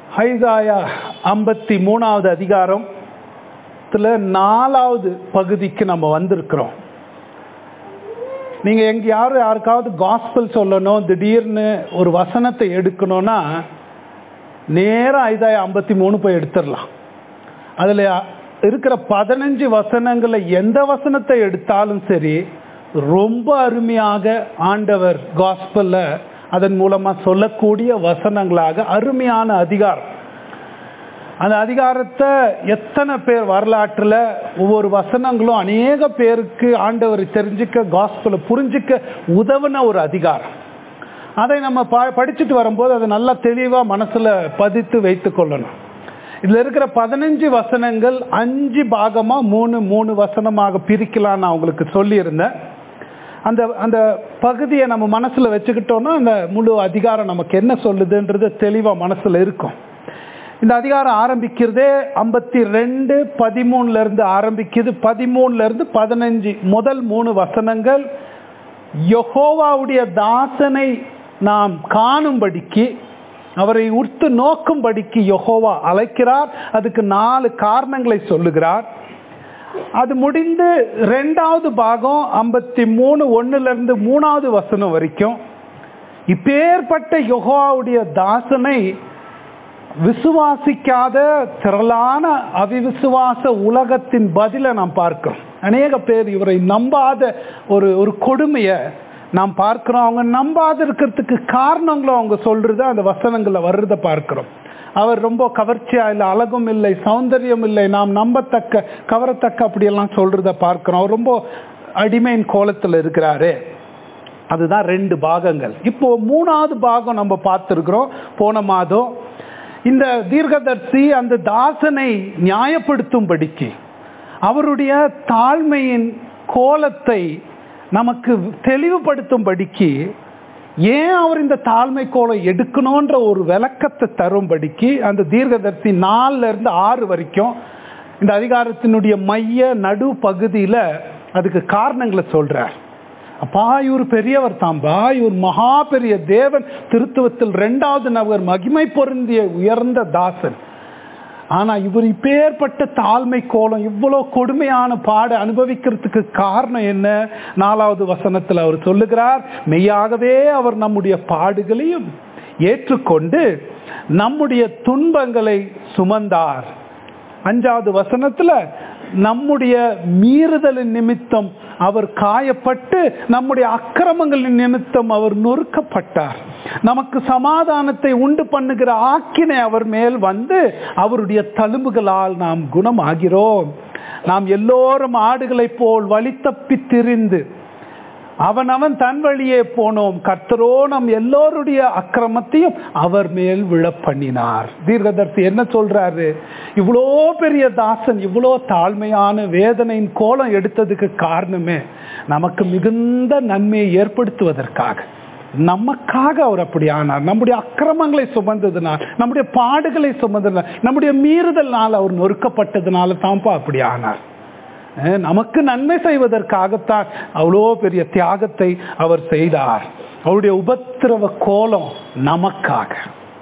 Isaiah ஐம்பத்தி மூணாவது அதிகாரம் நாலாவது பகுதிக்கு நம்ம வந்திருக்கிறோம் நீங்க எங்க யாரும் யாருக்காவது காஸ்பல் சொல்லணும் திடீர்னு ஒரு வசனத்தை எடுக்கணும்னா நேரம் ஐதாய ஐம்பத்தி மூணு போய் எடுத்துடலாம் அதுல இருக்கிற பதினஞ்சு வசனங்களை எந்த வசனத்தை எடுத்தாலும் சரி ரொம்ப அருமையாக ஆண்டவர் காஸ்பல்ல அதன் மூலமா சொல்லக்கூடிய வசனங்களாக அருமையான அதிகாரம் அந்த அதிகாரத்தை எத்தனை பேர் வரலாற்றில் ஒவ்வொரு வசனங்களும் அநேக பேருக்கு ஆண்டவர் தெரிஞ்சுக்க காஸ்பலை புரிஞ்சிக்க உதவின ஒரு அதிகாரம் அதை நம்ம ப படிச்சுட்டு வரும்போது அதை நல்லா தெளிவாக மனசில் பதித்து வைத்து கொள்ளணும் இதில் இருக்கிற பதினஞ்சு வசனங்கள் அஞ்சு பாகமாக மூணு மூணு வசனமாக பிரிக்கலாம்னு நான் உங்களுக்கு சொல்லியிருந்தேன் அந்த அந்த பகுதியை நம்ம மனசில் வச்சுக்கிட்டோம்னா அந்த முழு அதிகாரம் நமக்கு என்ன சொல்லுதுன்றது தெளிவாக மனசில் இருக்கும் இந்த அதிகாரம் ஆரம்பிக்கிறதே ஐம்பத்தி ரெண்டு பதிமூணுல இருந்து ஆரம்பிக்குது பதிமூணுல இருந்து பதினஞ்சு முதல் மூணு வசனங்கள் யொஹோவாவுடைய தாசனை நாம் காணும்படிக்கு அவரை உற்று நோக்கும்படிக்கு யொஹோவா அழைக்கிறார் அதுக்கு நாலு காரணங்களை சொல்லுகிறார் அது முடிந்து ரெண்டாவது பாகம் ஐம்பத்தி மூணு ஒன்னுல இருந்து மூணாவது வசனம் வரைக்கும் இப்பேற்பட்ட யொஹோவாவுடைய தாசனை விசுவாசிக்காத திரளான அவிவிசுவாச உலகத்தின் பதிலை நாம் பார்க்கிறோம் அநேக பேர் இவரை நம்பாத ஒரு ஒரு கொடுமையை நாம் பார்க்கிறோம் அவங்க நம்பாத இருக்கிறதுக்கு காரணங்களும் அவங்க சொல்றது அந்த வசனங்களில் வர்றதை பார்க்கிறோம் அவர் ரொம்ப கவர்ச்சியா இல்லை அழகும் இல்லை சௌந்தரியம் இல்லை நாம் நம்பத்தக்க கவரத்தக்க அப்படியெல்லாம் சொல்றத பார்க்கிறோம் அவர் ரொம்ப அடிமையின் கோலத்தில் இருக்கிறாரு அதுதான் ரெண்டு பாகங்கள் இப்போ மூணாவது பாகம் நம்ம பார்த்துருக்குறோம் போன மாதம் இந்த தீர்க்கதர்சி அந்த தாசனை நியாயப்படுத்தும்படிக்கு அவருடைய தாழ்மையின் கோலத்தை நமக்கு தெளிவுபடுத்தும்படிக்கு ஏன் அவர் இந்த தாழ்மை கோலம் எடுக்கணுன்ற ஒரு விளக்கத்தை தரும்படிக்கு அந்த தீர்க்கதர்சி நாலுல இருந்து ஆறு வரைக்கும் இந்த அதிகாரத்தினுடைய மைய நடு பகுதியில் அதுக்கு காரணங்களை சொல்றார் அப்பா இவர் பெரியவர் தாம்பா இவர் மகா பெரிய தேவன் திருத்துவத்தில் ரெண்டாவது நபர் மகிமை பொருந்திய உயர்ந்த தாசன் ஆனா இவர் இப்பேற்பட்ட தாழ்மை கோலம் இவ்வளோ கொடுமையான பாடு அனுபவிக்கிறதுக்கு காரணம் என்ன நாலாவது வசனத்தில் அவர் சொல்லுகிறார் மெய்யாகவே அவர் நம்முடைய பாடுகளையும் ஏற்றுக்கொண்டு நம்முடைய துன்பங்களை சுமந்தார் அஞ்சாவது வசனத்துல நம்முடைய மீறுதலின் நிமித்தம் அவர் காயப்பட்டு நம்முடைய அக்கிரமங்களின் நிமித்தம் அவர் நொறுக்கப்பட்டார் நமக்கு சமாதானத்தை உண்டு பண்ணுகிற ஆக்கினை அவர் மேல் வந்து அவருடைய தழும்புகளால் நாம் குணமாகிறோம் நாம் எல்லோரும் ஆடுகளைப் போல் வழி தப்பி திரிந்து அவன் அவன் தன் வழியே போனோம் கர்த்தரோ நம் எல்லோருடைய அக்கிரமத்தையும் அவர் மேல் விழ பண்ணினார் தீர்க்கதர்சி என்ன சொல்றாரு இவ்வளோ பெரிய தாசன் இவ்வளோ தாழ்மையான வேதனையின் கோலம் எடுத்ததுக்கு காரணமே நமக்கு மிகுந்த நன்மையை ஏற்படுத்துவதற்காக நமக்காக அவர் அப்படி ஆனார் நம்முடைய அக்கிரமங்களை சுமந்ததுனால் நம்முடைய பாடுகளை சுமந்ததுனால் நம்முடைய மீறுதல்னால் அவர் நொறுக்கப்பட்டதுனால தான்ப்பா அப்படி ஆனார் நமக்கு நன்மை செய்வதற்காகத்தான் அவ்வளோ பெரிய தியாகத்தை அவர் செய்தார் அவருடைய உபத்திரவ கோலம் நமக்காக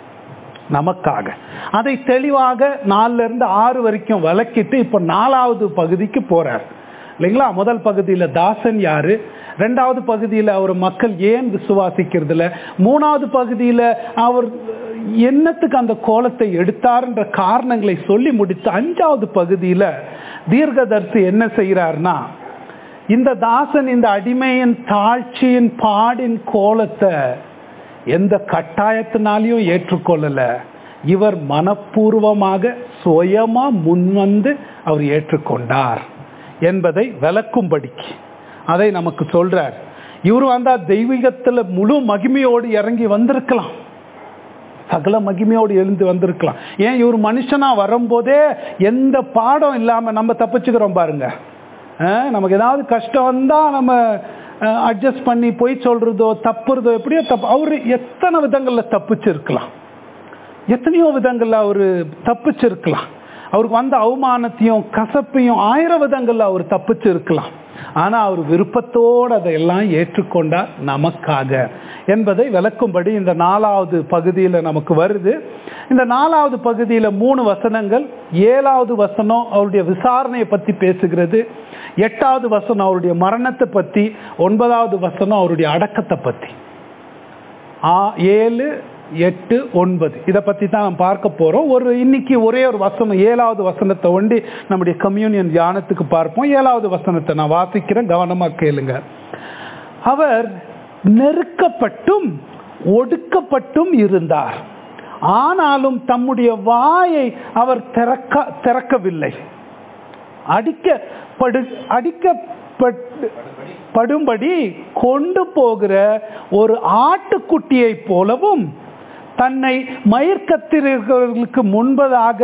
நமக்காக அதை தெளிவாக நாலுல இருந்து ஆறு வரைக்கும் விளக்கிட்டு இப்ப நாலாவது பகுதிக்கு போறார் இல்லைங்களா முதல் பகுதியில் தாசன் யாரு ரெண்டாவது பகுதியில் அவர் மக்கள் ஏன் விசுவாசிக்கிறதுல மூணாவது பகுதியில் அவர் என்னத்துக்கு அந்த கோலத்தை எடுத்தார்ன்ற காரணங்களை சொல்லி முடித்து அஞ்சாவது பகுதியில் தீர்க்கதர்சி என்ன செய்கிறார்னா இந்த தாசன் இந்த அடிமையின் தாழ்ச்சியின் பாடின் கோலத்தை எந்த கட்டாயத்தினாலையும் ஏற்றுக்கொள்ளல இவர் மனப்பூர்வமாக சுயமா முன்வந்து அவர் ஏற்றுக்கொண்டார் என்பதை விளக்கும்படிக்கு அதை நமக்கு சொல்றார் இவர் வந்தா தெய்வீகத்துல முழு மகிமையோடு இறங்கி வந்திருக்கலாம் சகல மகிமையோடு எழுந்து வந்திருக்கலாம் ஏன் இவர் மனுஷனா வரும்போதே எந்த பாடம் இல்லாம நம்ம தப்பிச்சுக்கிறோம் பாருங்க நமக்கு ஏதாவது கஷ்டம் வந்தா நம்ம அட்ஜஸ்ட் பண்ணி போய் சொல்றதோ தப்புறதோ எப்படியோ தப்பு அவரு எத்தனை விதங்கள்ல தப்பிச்சிருக்கலாம் எத்தனையோ விதங்கள்ல அவரு தப்பிச்சிருக்கலாம் அவருக்கு வந்த அவமானத்தையும் கசப்பையும் ஆயிரம் விதங்கள்ல அவர் தப்பிச்சு இருக்கலாம் ஆனா அவர் விருப்பத்தோடு அதையெல்லாம் ஏற்றுக்கொண்டார் நமக்காக என்பதை விளக்கும்படி இந்த நாலாவது பகுதியில் நமக்கு வருது இந்த நாலாவது பகுதியில் மூணு வசனங்கள் ஏழாவது வசனம் அவருடைய விசாரணையை பற்றி பேசுகிறது எட்டாவது வசனம் அவருடைய மரணத்தை பற்றி ஒன்பதாவது வசனம் அவருடைய அடக்கத்தை பற்றி ஆ ஏழு எட்டு ஒன்பது இதை பற்றி தான் நம்ம பார்க்க போகிறோம் ஒரு இன்னைக்கு ஒரே ஒரு வசனம் ஏழாவது வசனத்தை ஒண்டி நம்முடைய கம்யூனியன் தியானத்துக்கு பார்ப்போம் ஏழாவது வசனத்தை நான் வாசிக்கிறேன் கவனமாக கேளுங்க அவர் நெருக்கப்பட்டும் ஒடுக்கப்பட்டும் இருந்தார் ஆனாலும் தம்முடைய வாயை அவர் திறக்க திறக்கவில்லை அடிக்கப்படு அடிக்கப்பட்டு படும்படி கொண்டு போகிற ஒரு ஆட்டுக்குட்டியை போலவும் தன்னை மயிர்கத்திரர்களுக்கு முன்பதாக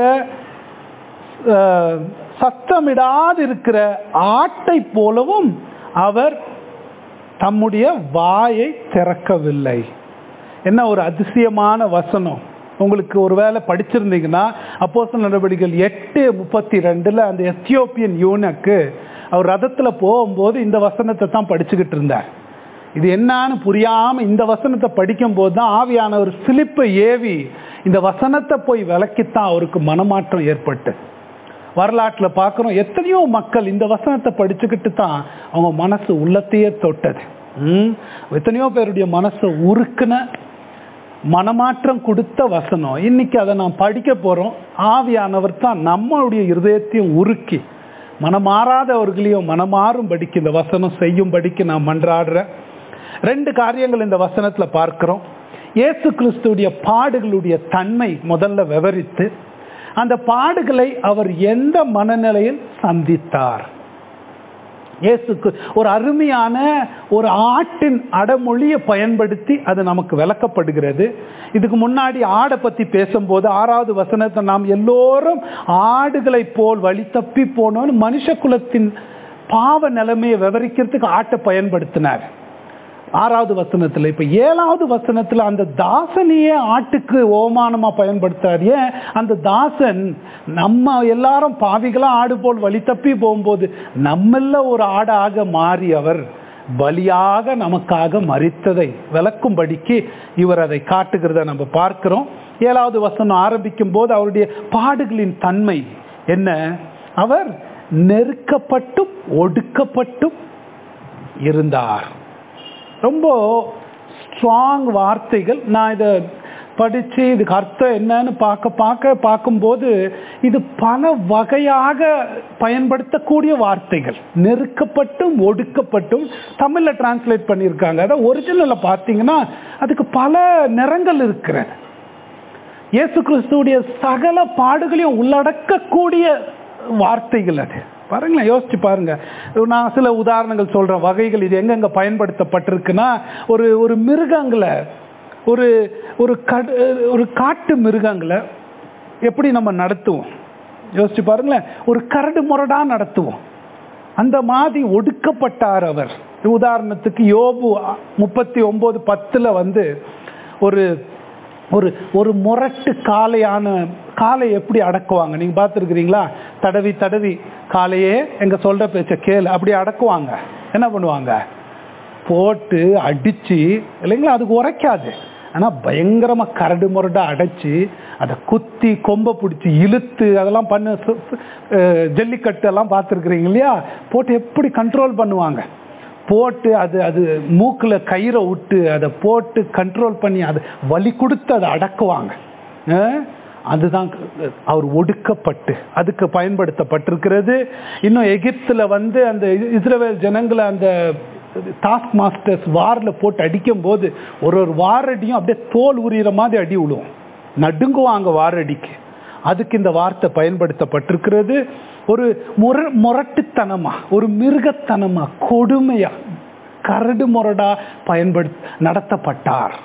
சத்தமிடாதிருக்கிற ஆட்டை போலவும் அவர் தம்முடைய வாயை திறக்கவில்லை என்ன ஒரு அதிசயமான வசனம் உங்களுக்கு ஒருவேளை படிச்சிருந்தீங்கன்னா அப்போஸ் நடவடிக்கைகள் எட்டு முப்பத்தி ரெண்டுல அந்த எத்தியோப்பியன் யூனக்கு அவர் ரதத்தில் போகும்போது இந்த வசனத்தை தான் படிச்சுக்கிட்டு இருந்தார் இது என்னான்னு புரியாம இந்த வசனத்தை படிக்கும் போது தான் ஆவியானவர் சிலிப்பை ஏவி இந்த வசனத்தை போய் விளக்கித்தான் அவருக்கு மனமாற்றம் ஏற்பட்டு வரலாற்றில் பார்க்குறோம் எத்தனையோ மக்கள் இந்த வசனத்தை படிச்சுக்கிட்டு தான் அவங்க மனசு உள்ளத்தையே தொட்டது எத்தனையோ பேருடைய மனசை உருக்குன மனமாற்றம் கொடுத்த வசனம் இன்னைக்கு அதை நான் படிக்க போகிறோம் ஆவியானவர் தான் நம்மளுடைய இருதயத்தையும் உருக்கி மனமாறாதவர்களையும் மனமாறும்படிக்கு இந்த வசனம் செய்யும்படிக்கு நான் மன்றாடுறேன் ரெண்டு காரியங்கள் இந்த வசனத்தில் பார்க்கிறோம் இயேசு கிறிஸ்துடைய பாடுகளுடைய தன்மை முதல்ல விவரித்து அந்த பாடுகளை அவர் எந்த மனநிலையில் சந்தித்தார் இயேசுக்கு ஒரு அருமையான ஒரு ஆட்டின் அடமொழியை பயன்படுத்தி அது நமக்கு விளக்கப்படுகிறது இதுக்கு முன்னாடி ஆடை பற்றி பேசும்போது ஆறாவது வசனத்தை நாம் எல்லோரும் ஆடுகளை போல் வழி தப்பி போனோம்னு மனுஷ குலத்தின் பாவ நிலைமையை விவரிக்கிறதுக்கு ஆட்டை பயன்படுத்தினார் ஆறாவது வசனத்தில் இப்போ ஏழாவது வசனத்தில் அந்த தாசனையே ஆட்டுக்கு ஓமானமா பயன்படுத்துறார் ஏன் அந்த தாசன் நம்ம எல்லாரும் பாவிகளாக ஆடு போல் வழி தப்பி போகும்போது நம்மள ஒரு ஆடாக மாறி அவர் பலியாக நமக்காக மறித்ததை விளக்கும்படிக்கு இவர் அதை காட்டுகிறத நம்ம பார்க்கிறோம் ஏழாவது வசனம் ஆரம்பிக்கும் போது அவருடைய பாடுகளின் தன்மை என்ன அவர் நெருக்கப்பட்டும் ஒடுக்கப்பட்டும் இருந்தார் ரொம்ப ஸ்ட்ராங் வார்த்தைகள் நான் இதை படித்து இதுக்கு அர்த்தம் என்னன்னு பார்க்க பார்க்க பார்க்கும்போது இது பல வகையாக பயன்படுத்தக்கூடிய வார்த்தைகள் நெருக்கப்பட்டும் ஒடுக்கப்பட்டும் தமிழில் டிரான்ஸ்லேட் பண்ணியிருக்காங்க அதான் ஒரிஜினலில் பார்த்தீங்கன்னா அதுக்கு பல நிறங்கள் இருக்கிறது இயேசு கிறிஸ்துடைய சகல பாடுகளையும் உள்ளடக்கக்கூடிய வார்த்தைகள் அது பாருங்களேன் யோசிச்சு பாருங்க நான் சில உதாரணங்கள் சொல்றேன் வகைகள் இது எங்கெங்க பயன்படுத்தப்பட்டிருக்குன்னா ஒரு ஒரு மிருகங்களை ஒரு ஒரு கடு ஒரு காட்டு மிருகங்களை எப்படி நம்ம நடத்துவோம் யோசிச்சு பாருங்களேன் ஒரு கரடு முரடா நடத்துவோம் அந்த மாதிரி ஒடுக்கப்பட்டார் அவர் உதாரணத்துக்கு யோபு முப்பத்தி ஒன்பது பத்துல வந்து ஒரு ஒரு ஒரு முரட்டு காளையான காலை எப்படி அடக்குவாங்க நீங்க பார்த்துருக்கிறீங்களா தடவி தடவி காலையே எங்க சொல்ற பேச்ச கேளு அப்படி அடக்குவாங்க என்ன பண்ணுவாங்க போட்டு அடிச்சு இல்லைங்களா அதுக்கு உரைக்காது ஆனா பயங்கரமா கரடு முரடா அடைச்சு அதை குத்தி கொம்பை பிடிச்சி இழுத்து அதெல்லாம் பண்ண ஜல்லிக்கட்டு எல்லாம் பார்த்துருக்குறீங்க இல்லையா போட்டு எப்படி கண்ட்ரோல் பண்ணுவாங்க போட்டு அது அது மூக்கில் கயிறை விட்டு அதை போட்டு கண்ட்ரோல் பண்ணி அதை வலி கொடுத்து அதை அடக்குவாங்க அதுதான் அவர் ஒடுக்கப்பட்டு அதுக்கு பயன்படுத்தப்பட்டிருக்கிறது இன்னும் எகிப்தில் வந்து அந்த இஸ்ரேல் ஜனங்களை அந்த டாஸ்க் மாஸ்டர்ஸ் வாரில் போட்டு அடிக்கும் போது ஒரு ஒரு வாரடியும் அப்படியே தோல் உரிகிற மாதிரி அடி விழுவும் நடுங்குவாங்க வாரடிக்கு அதுக்கு இந்த வார்த்தை பயன்படுத்தப்பட்டிருக்கிறது ஒரு முர முரட்டுத்தனமா ஒரு மிருகத்தனமா கொடுமையா கரடு முரடா பயன்படுத்த நடத்தப்பட்டார்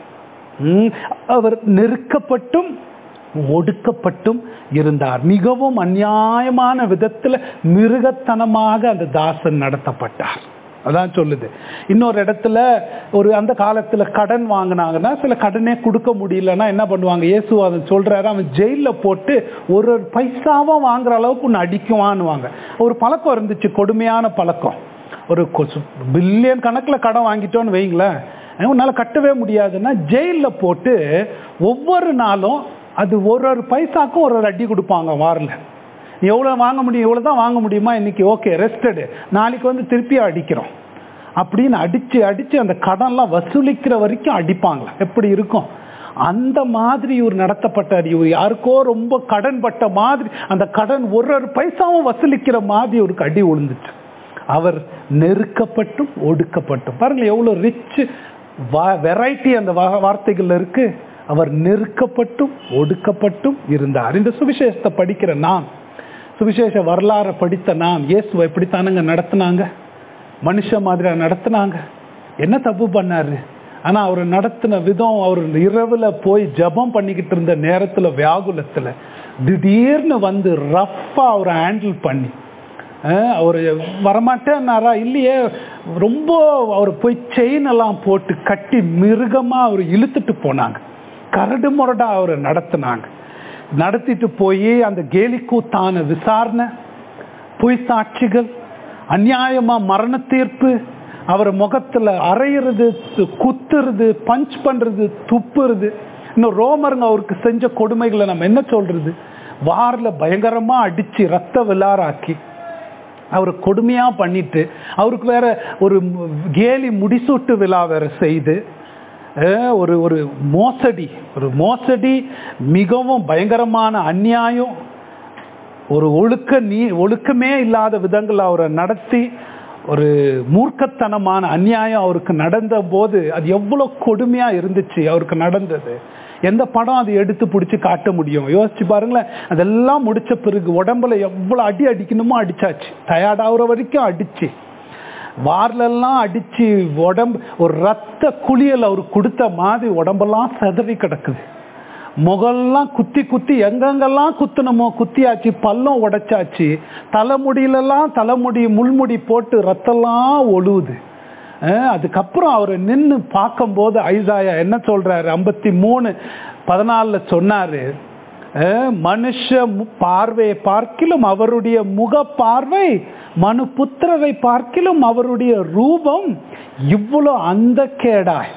அவர் நெருக்கப்பட்டும் ஒடுக்கப்பட்டும் இருந்தார் மிகவும் அந்நியாயமான விதத்தில் மிருகத்தனமாக அந்த தாசன் நடத்தப்பட்டார் அதான் சொல்லுது இன்னொரு இடத்துல ஒரு அந்த காலத்துல கடன் வாங்கினாங்கன்னா சில கடனே கொடுக்க முடியலன்னா என்ன பண்ணுவாங்க இயேசு அதை சொல்றாரு அவன் ஜெயில போட்டு ஒரு ஒரு பைசாவா வாங்குற அளவுக்கு ஒன்று அடிக்குவான்னுவாங்க ஒரு பழக்கம் இருந்துச்சு கொடுமையான பழக்கம் ஒரு பில்லியன் கணக்கில் கடன் வாங்கிட்டோன்னு வைங்களேன் உன்னால் கட்டவே முடியாதுன்னா ஜெயிலில் போட்டு ஒவ்வொரு நாளும் அது ஒரு ஒரு பைசாக்கும் ஒரு ஒரு அடி கொடுப்பாங்க வாரில் எவ்வளோ வாங்க முடியும் இவ்வளோ தான் வாங்க முடியுமா இன்னைக்கு ஓகே ரெஸ்டடு நாளைக்கு வந்து திருப்பி அடிக்கிறோம் அப்படின்னு அடித்து அடித்து அந்த கடன்லாம் வசூலிக்கிற வரைக்கும் அடிப்பாங்க எப்படி இருக்கும் அந்த மாதிரி இவர் நடத்தப்பட்டார் இவர் யாருக்கோ ரொம்ப கடன் பட்ட மாதிரி அந்த கடன் ஒரு ஒரு பைசாவும் வசூலிக்கிற மாதிரி இவருக்கு அடி விழுந்துச்சு அவர் நெருக்கப்பட்டும் ஒடுக்கப்பட்டும் பாருங்க எவ்வளோ ரிச் வெரைட்டி அந்த வார்த்தைகள்ல இருக்கு அவர் நெருக்கப்பட்டும் ஒடுக்கப்பட்டும் இருந்தார் இந்த சுவிசேஷத்தை படிக்கிற நாம் சுவிசேஷ வரலாறை படித்த நாம் இயேசுவை எப்படித்தானுங்க நடத்தினாங்க மனுஷ மாதிரியா நடத்தினாங்க என்ன தப்பு பண்ணாரு ஆனா அவர் நடத்தின விதம் அவர் இரவுல போய் ஜபம் பண்ணிக்கிட்டு இருந்த நேரத்துல வியாகுலத்துல திடீர்னு வந்து ரஃப்பா அவரை ஹேண்டில் பண்ணி அவர் வரமாட்டேன்னாரா இல்லையே ரொம்ப அவர் போய் செயின் எல்லாம் போட்டு கட்டி மிருகமா அவர் இழுத்துட்டு போனாங்க கரடு முரடா அவரை நடத்தினாங்க நடத்திட்டு போய் அந்த கேலி கூத்தான விசாரணை பொய் சாட்சிகள் அநியாயமா மரண தீர்ப்பு அவர் முகத்துல அரையிறது குத்துறது பஞ்ச் பண்றது துப்புறது இன்னும் ரோமருங்க அவருக்கு செஞ்ச கொடுமைகளை நம்ம என்ன சொல்றது வாரில் பயங்கரமா அடிச்சு ரத்த விளாராக்கி அவர் கொடுமையா பண்ணிட்டு அவருக்கு வேற ஒரு கேலி முடிசூட்டு விழா வேற செய்து ஒரு ஒரு மோசடி ஒரு மோசடி மிகவும் பயங்கரமான அந்நியாயம் ஒரு ஒழுக்க நீ ஒழுக்கமே இல்லாத விதங்கள் அவரை நடத்தி ஒரு மூர்க்கத்தனமான அந்நியாயம் அவருக்கு நடந்த போது அது எவ்வளோ கொடுமையா இருந்துச்சு அவருக்கு நடந்தது எந்த படம் அதை எடுத்து பிடிச்சி காட்ட முடியும் யோசிச்சு பாருங்களேன் அதெல்லாம் முடிச்ச பிறகு உடம்புல எவ்வளோ அடி அடிக்கணுமோ அடிச்சாச்சு டயர்டாகிற வரைக்கும் அடிச்சு வார்லெல்லாம் அடிச்சு உடம்பு ஒரு ரத்த குளியல் அவர் கொடுத்த மாதிரி உடம்பெல்லாம் செதறி கிடக்குது முகெல்லாம் குத்தி குத்தி எங்கெங்கெல்லாம் குத்தணுமோ குத்தியாச்சு பல்லம் உடைச்சாச்சு தலைமுடியிலெல்லாம் தலைமுடி முள்முடி போட்டு ரத்தம்லாம் ஒழுவுது அதுக்கப்புறம் அவர் நின்று பார்க்கும்போது ஐசாயா என்ன சொல்றாரு ஐம்பத்தி மூணு பதினாலுல சொன்னாரு மனுஷ பார்வையை பார்க்கிலும் அவருடைய முக பார்வை மனு புத்திரரை பார்க்கிலும் அவருடைய ரூபம் இவ்வளோ அந்த கேடாய்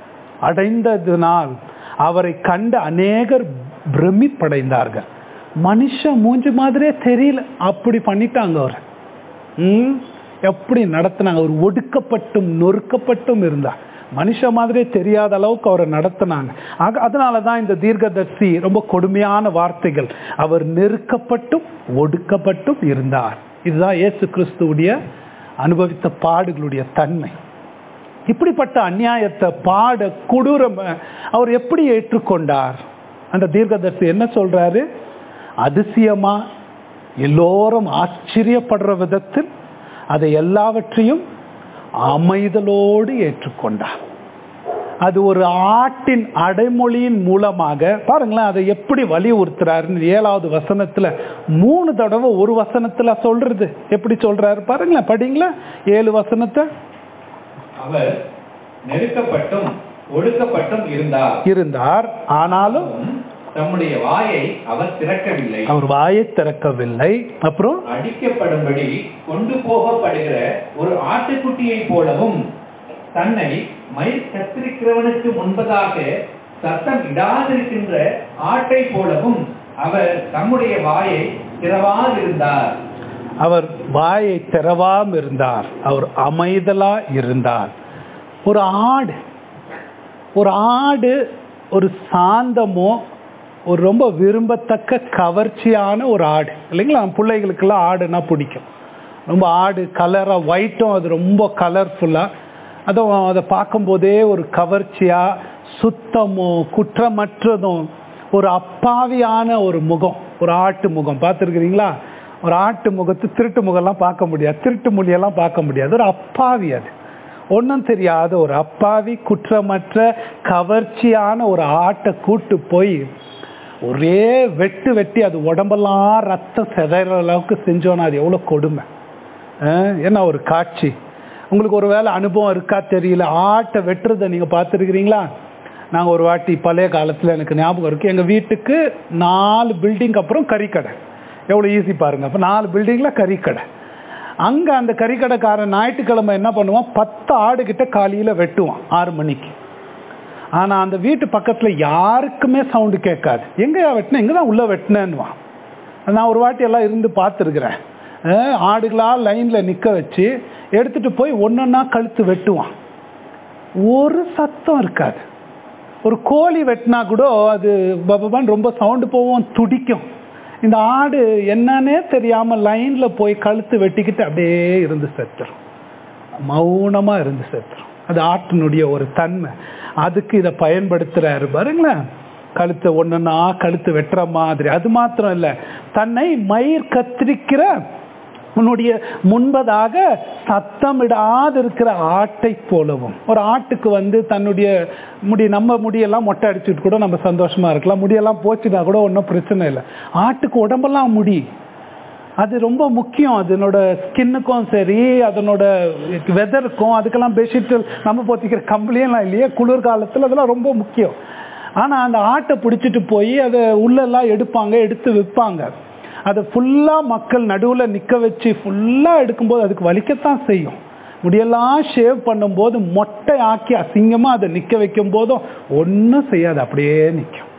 அடைந்ததினால் அவரை கண்ட அநேகர் பிரமிப்படைந்தார்கள் மனுஷன் மூஞ்சி மாதிரியே தெரியல அப்படி பண்ணிட்டாங்க அவர் ம் எப்படி நடத்தினாங்க அவர் ஒடுக்கப்பட்டும் நொறுக்கப்பட்டும் இருந்தார் மனுஷ மாதிரியே தெரியாத அளவுக்கு அவரை நடத்தினாங்க ஆக அதனால தான் இந்த தீர்க்கதர்சி ரொம்ப கொடுமையான வார்த்தைகள் அவர் நெருக்கப்பட்டும் ஒடுக்கப்பட்டும் இருந்தார் இதுதான் இயேசு கிறிஸ்துவுடைய அனுபவித்த பாடுகளுடைய தன்மை இப்படிப்பட்ட அந்நியாயத்தை பாட கொடூரம் அவர் எப்படி ஏற்றுக்கொண்டார் அந்த தீர்க்கதர்சி என்ன சொல்றாரு அதிசயமா எல்லோரும் ஆச்சரியப்படுற விதத்தில் அதை எல்லாவற்றையும் அமைதலோடு ஏற்றுக்கொண்டார் அது ஒரு ஆட்டின் அடைமொழியின் மூலமாக பாருங்களேன் அதை எப்படி வலியுறுத்துறாருன்னு ஏழாவது வசனத்துல மூணு தடவை ஒரு வசனத்துல சொல்றது எப்படி சொல்றாரு பாருங்களேன் படிங்களா ஏழு வசனத்தை அவர் நெருக்கப்பட்டும் ஒடுக்கப்பட்டும் இருந்தார் இருந்தார் ஆனாலும் தம்முடைய வாயை அவர் திறக்கவில்லை அவர் வாயை திறக்கவில்லை அப்புறம் அடிக்கப்படும்படி கொண்டு போகப்படுகிற ஒரு ஆட்டுக்குட்டியைப் போலவும் தன்னை மயிர் கத்திரிக்கிறவனுக்கு முன்பதாக சத்தம் இடாதிருக்கின்ற ஆட்டை போலவும் அவர் தம்முடைய வாயை திறவாதிருந்தார் அவர் வாயை திறவாம இருந்தார் அவர் அமைதலா இருந்தார் ஒரு ஆடு ஒரு ஆடு ஒரு சாந்தமோ ஒரு ரொம்ப விரும்பத்தக்க கவர்ச்சியான ஒரு ஆடு இல்லைங்களா பிள்ளைகளுக்கெல்லாம் ஆடுனா பிடிக்கும் ரொம்ப ஆடு கலராக ஒயிட்டும் அது ரொம்ப கலர்ஃபுல்லாக அதுவும் அதை பார்க்கும்போதே ஒரு கவர்ச்சியாக சுத்தமும் குற்றமற்றதும் ஒரு அப்பாவியான ஒரு முகம் ஒரு ஆட்டு முகம் பார்த்துருக்குறீங்களா ஒரு ஆட்டு முகத்து திருட்டு முகம்லாம் பார்க்க முடியாது திருட்டு மொழியெல்லாம் பார்க்க முடியாது ஒரு அப்பாவி அது ஒன்றும் தெரியாத ஒரு அப்பாவி குற்றமற்ற கவர்ச்சியான ஒரு ஆட்டை கூட்டு போய் ஒரே வெட்டு வெட்டி அது உடம்பெல்லாம் ரத்தம் செதற அளவுக்கு செஞ்சோன்னா அது எவ்வளோ கொடுமை என்ன ஒரு காட்சி உங்களுக்கு ஒரு வேளை அனுபவம் இருக்கா தெரியல ஆட்டை வெட்டுறதை நீங்கள் பார்த்துருக்கிறீங்களா நாங்கள் ஒரு வாட்டி பழைய காலத்தில் எனக்கு ஞாபகம் இருக்குது எங்கள் வீட்டுக்கு நாலு பில்டிங் அப்புறம் கறிக்கடை எவ்வளோ ஈஸி பாருங்கள் அப்போ நாலு பில்டிங்கில் கறிக்கடை அங்க அந்த கறிக்கடைக்காரன் ஞாயிற்றுக்கிழமை என்ன பண்ணுவான் பத்து ஆடு கிட்ட காலையில வெட்டுவான் ஆறு மணிக்கு ஆனா அந்த வீட்டு பக்கத்துல யாருக்குமே சவுண்டு கேட்காது எங்கயா வெட்டின எங்க தான் உள்ள வெட்டினேன்னுவான் நான் ஒரு வாட்டி எல்லாம் இருந்து பார்த்துருக்குறேன் ஆடுகளா லைன்ல நிக்க வச்சு எடுத்துட்டு போய் ஒன்னொன்னா கழுத்து வெட்டுவான் ஒரு சத்தம் இருக்காது ஒரு கோழி வெட்டினா கூட அது பபான்னு ரொம்ப சவுண்டு போவோம் துடிக்கும் இந்த ஆடு என்னன்னே தெரியாம லைன்ல போய் கழுத்து வெட்டிக்கிட்டு அப்படியே இருந்து செத்துரும் மௌனமா இருந்து செத்துரும் அது ஆட்டினுடைய ஒரு தன்மை அதுக்கு இதை பயன்படுத்துறாரு பாருங்களேன் கழுத்தை ஒண்ணுன்னா கழுத்து வெட்டுற மாதிரி அது மாத்திரம் இல்ல தன்னை மயிர் கத்திரிக்கிற உன்னுடைய முன்பதாக சத்தமிடாது இருக்கிற ஆட்டை போலவும் ஒரு ஆட்டுக்கு வந்து தன்னுடைய முடி நம்ம முடியெல்லாம் மொட்டை அடிச்சுட்டு கூட நம்ம சந்தோஷமா இருக்கலாம் முடியெல்லாம் போச்சுன்னா கூட ஒன்றும் பிரச்சனை இல்லை ஆட்டுக்கு உடம்பெல்லாம் முடி அது ரொம்ப முக்கியம் அதனோட ஸ்கின்னுக்கும் சரி அதனோட வெதருக்கும் அதுக்கெல்லாம் பெட்ஷீட் நம்ம போத்திக்கிற கம்பளியெல்லாம் இல்லையே குளிர்காலத்தில் அதெல்லாம் ரொம்ப முக்கியம் ஆனால் அந்த ஆட்டை பிடிச்சிட்டு போய் அதை உள்ளெல்லாம் எடுப்பாங்க எடுத்து விற்பாங்க அதை ஃபுல்லாக மக்கள் நடுவில் நிற்க வச்சு ஃபுல்லாக எடுக்கும்போது அதுக்கு வலிக்கத்தான் செய்யும் முடியெல்லாம் ஷேவ் பண்ணும்போது மொட்டை ஆக்கி அசிங்கமாக அதை நிற்க வைக்கும் போதும் ஒன்றும் செய்யாது அப்படியே நிற்கும்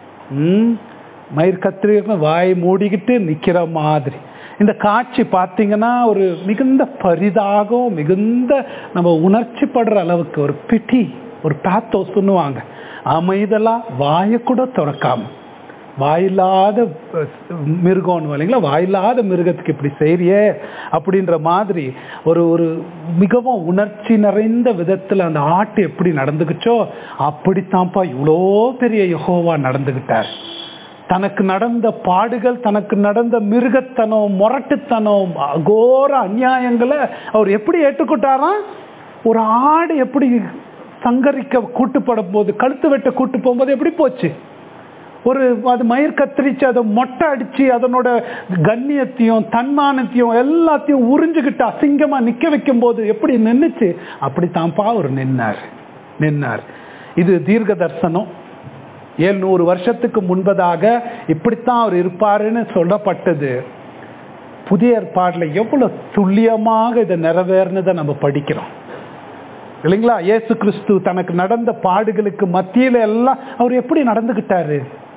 ம் மயிர் கத்திரிக்க வாய் மூடிக்கிட்டு நிற்கிற மாதிரி இந்த காட்சி பார்த்தீங்கன்னா ஒரு மிகுந்த பரிதாகம் மிகுந்த நம்ம உணர்ச்சி படுற அளவுக்கு ஒரு பிட்டி ஒரு பேத்தோ சொல்லுவாங்க அமைதலா வாயை கூட திறக்காம வாயில்லாத மிருகம்னு இல்லைங்களா வாயில்லாத மிருகத்துக்கு இப்படி செய்றியே அப்படின்ற மாதிரி ஒரு ஒரு மிகவும் உணர்ச்சி நிறைந்த விதத்தில் அந்த ஆட்டு எப்படி நடந்துக்குச்சோ அப்படித்தான்ப்பா இவ்வளோ பெரிய யகோவா நடந்துக்கிட்டார் தனக்கு நடந்த பாடுகள் தனக்கு நடந்த மிருகத்தனம் முரட்டுத்தனம் அகோர அநியாயங்களை அவர் எப்படி ஏற்றுக்கிட்டாராம் ஒரு ஆடு எப்படி சங்கரிக்க கூட்டுப்படும் போது கழுத்து வெட்ட கூட்டு போகும்போது எப்படி போச்சு ஒரு அது மயிர் கத்திரிச்சு அதை மொட்டை அடிச்சு அதனோட கண்ணியத்தையும் தன்மானத்தையும் எல்லாத்தையும் உறிஞ்சுக்கிட்டு அசிங்கமா நிக்க வைக்கும் போது எப்படி நின்றுச்சு அப்படித்தான்ப்பா அவர் நின்னார் நின்னார் இது தீர்க்க தரிசனம் ஏழ்நூறு வருஷத்துக்கு முன்பதாக இப்படித்தான் அவர் இருப்பாருன்னு சொல்லப்பட்டது புதிய ஏற்பாடுல எவ்வளவு துல்லியமாக இதை நிறைவேறினதை நம்ம படிக்கிறோம் இல்லைங்களா இயேசு கிறிஸ்து தனக்கு நடந்த பாடுகளுக்கு மத்தியில எல்லாம் அவர் எப்படி நடந்துகிட்டாரு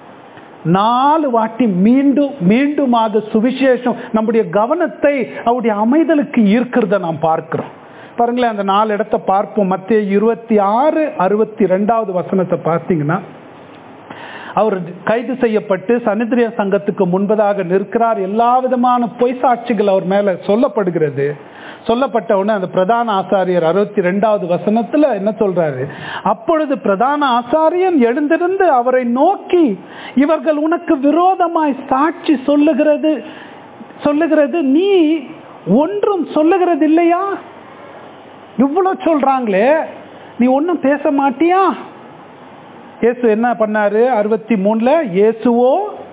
நாலு வாட்டி மீண்டும் மீண்டுமாக சுவிசேஷம் நம்முடைய கவனத்தை அவருடைய அமைதலுக்கு ஈர்க்கிறத நாம் பார்க்கிறோம் பாருங்களேன் அந்த நாலு இடத்த பார்ப்போம் மத்திய இருபத்தி ஆறு அறுபத்தி ரெண்டாவது வசனத்தை பார்த்தீங்கன்னா அவர் கைது செய்யப்பட்டு சனித்திரிய சங்கத்துக்கு முன்பதாக நிற்கிறார் எல்லா விதமான பொய் சாட்சிகள் அவர் மேல சொல்லப்படுகிறது சொல்லப்பட்ட உடனே அந்த பிரதான ஆசாரியர் அறுபத்தி ரெண்டாவது வசனத்துல என்ன சொல்றாரு அப்பொழுது பிரதான ஆசாரியன் எழுந்திருந்து அவரை நோக்கி இவர்கள் உனக்கு விரோதமாய் சாட்சி சொல்லுகிறது சொல்லுகிறது நீ ஒன்றும் சொல்லுகிறது இல்லையா இவ்வளவு சொல்றாங்களே நீ ஒன்றும் பேச மாட்டியா இயேசு என்ன பண்ணாரு அறுபத்தி மூணுல இயேசுவோ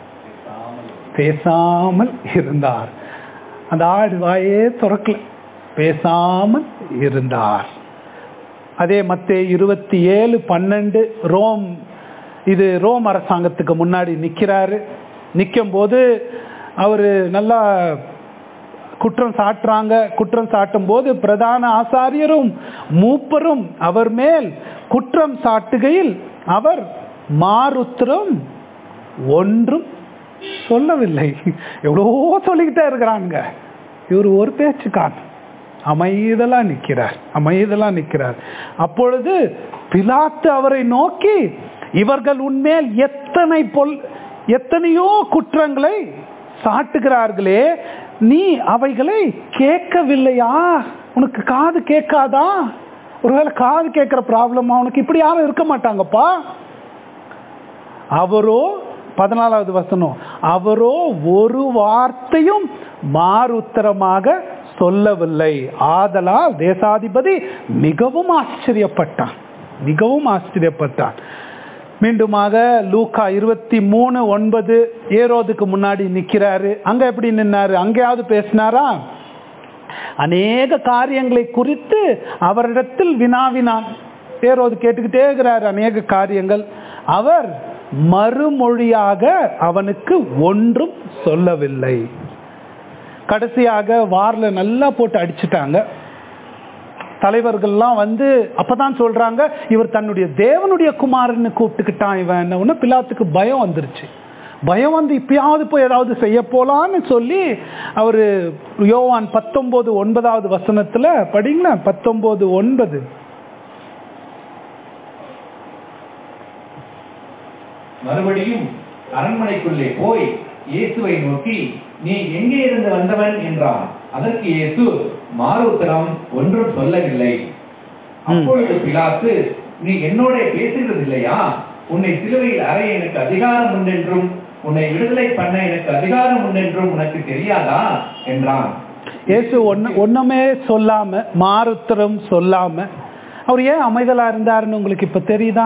பேசாமல் இருந்தார் அந்த ஆடு வாயே திறக்கல பேசாமல் இருந்தார் அதே மத்தே இருபத்தி ஏழு பன்னெண்டு ரோம் இது ரோம் அரசாங்கத்துக்கு முன்னாடி நிற்கிறாரு நிற்கும் போது அவரு நல்லா குற்றம் சாட்டுறாங்க குற்றம் சாட்டும் போது பிரதான ஆசாரியரும் மூப்பரும் அவர் மேல் குற்றம் சாட்டுகையில் அவர் மாறுத்திரம் ஒன்றும் சொல்லவில்லை எவ்வளோ சொல்லிக்கிட்டே இருக்கிறாங்க இவர் ஒரு பேச்சு காணும் அமைதலா நிற்கிறார் அமைதலா நிற்கிறார் அப்பொழுது பிலாத்து அவரை நோக்கி இவர்கள் உன்மேல் எத்தனை பொல் எத்தனையோ குற்றங்களை சாட்டுகிறார்களே நீ அவைகளை கேட்கவில்லையா உனக்கு காது கேட்காதா ஒருவேளை காது கேட்கிற ப்ராப்ளமா உனக்கு இப்படி யாரும் இருக்க மாட்டாங்கப்பா அவரோ பதினாலாவது வசனம் அவரோ ஒரு வார்த்தையும் மாறுத்தரமாக சொல்லவில்லை ஆதலால் தேசாதிபதி மிகவும் ஆச்சரியப்பட்டான் மிகவும் ஆச்சரியப்பட்டான் மீண்டுமாக லூக்கா இருபத்தி மூணு ஒன்பது ஏரோதுக்கு முன்னாடி நிக்கிறாரு அங்க எப்படி நின்னாரு அங்கேயாவது பேசினாரா அநேக காரியங்களை குறித்து அவரிடத்தில் வினாவினான் ஏரோது கேட்டுக்கிட்டே இருக்கிறார் அநேக காரியங்கள் அவர் மறுமொழியாக அவனுக்கு ஒன்றும் சொல்லவில்லை கடைசியாக வாரில் நல்லா போட்டு அடிச்சிட்டாங்க தலைவர்கள்லாம் வந்து அப்பதான் சொல்றாங்க இவர் தன்னுடைய தேவனுடைய குமாரன்னு கூப்பிட்டுக்கிட்டான் இவன் ஒன்று பிலாத்துக்கு பயம் வந்துருச்சு பயம் வந்து இப்பயாவது போய் ஏதாவது செய்ய போலான்னு சொல்லி அவர் யோவான் பத்தொன்பது ஒன்பதாவது வசனத்துல படிங்களேன் பத்தொன்பது ஒன்பது மறுபடியும் அரண்மனைக்குள்ளே போய் இயேசுவை நோக்கி நீ எங்கே இருந்து வந்தவன் என்றான் அதற்கு இயேசு மாறுத்தரம் ஒன்றும் சொல்லவில்லை அப்பொழுது பிலாத்து நீ என்னோட பேசுகிறது இல்லையா உன்னை சிலுவையில் அறைய எனக்கு அதிகாரம் உண்டென்றும் உன்னை விடுதலை பண்ண எனக்கு அதிகாரம் உண்டென்றும் உனக்கு தெரியாதா என்றான் இயேசு ஒன்னு ஒண்ணுமே சொல்லாம மாறுத்தரம் சொல்லாம அவர் ஏன் அமைதலா இருந்தாருன்னு உங்களுக்கு இப்ப தெரியுதா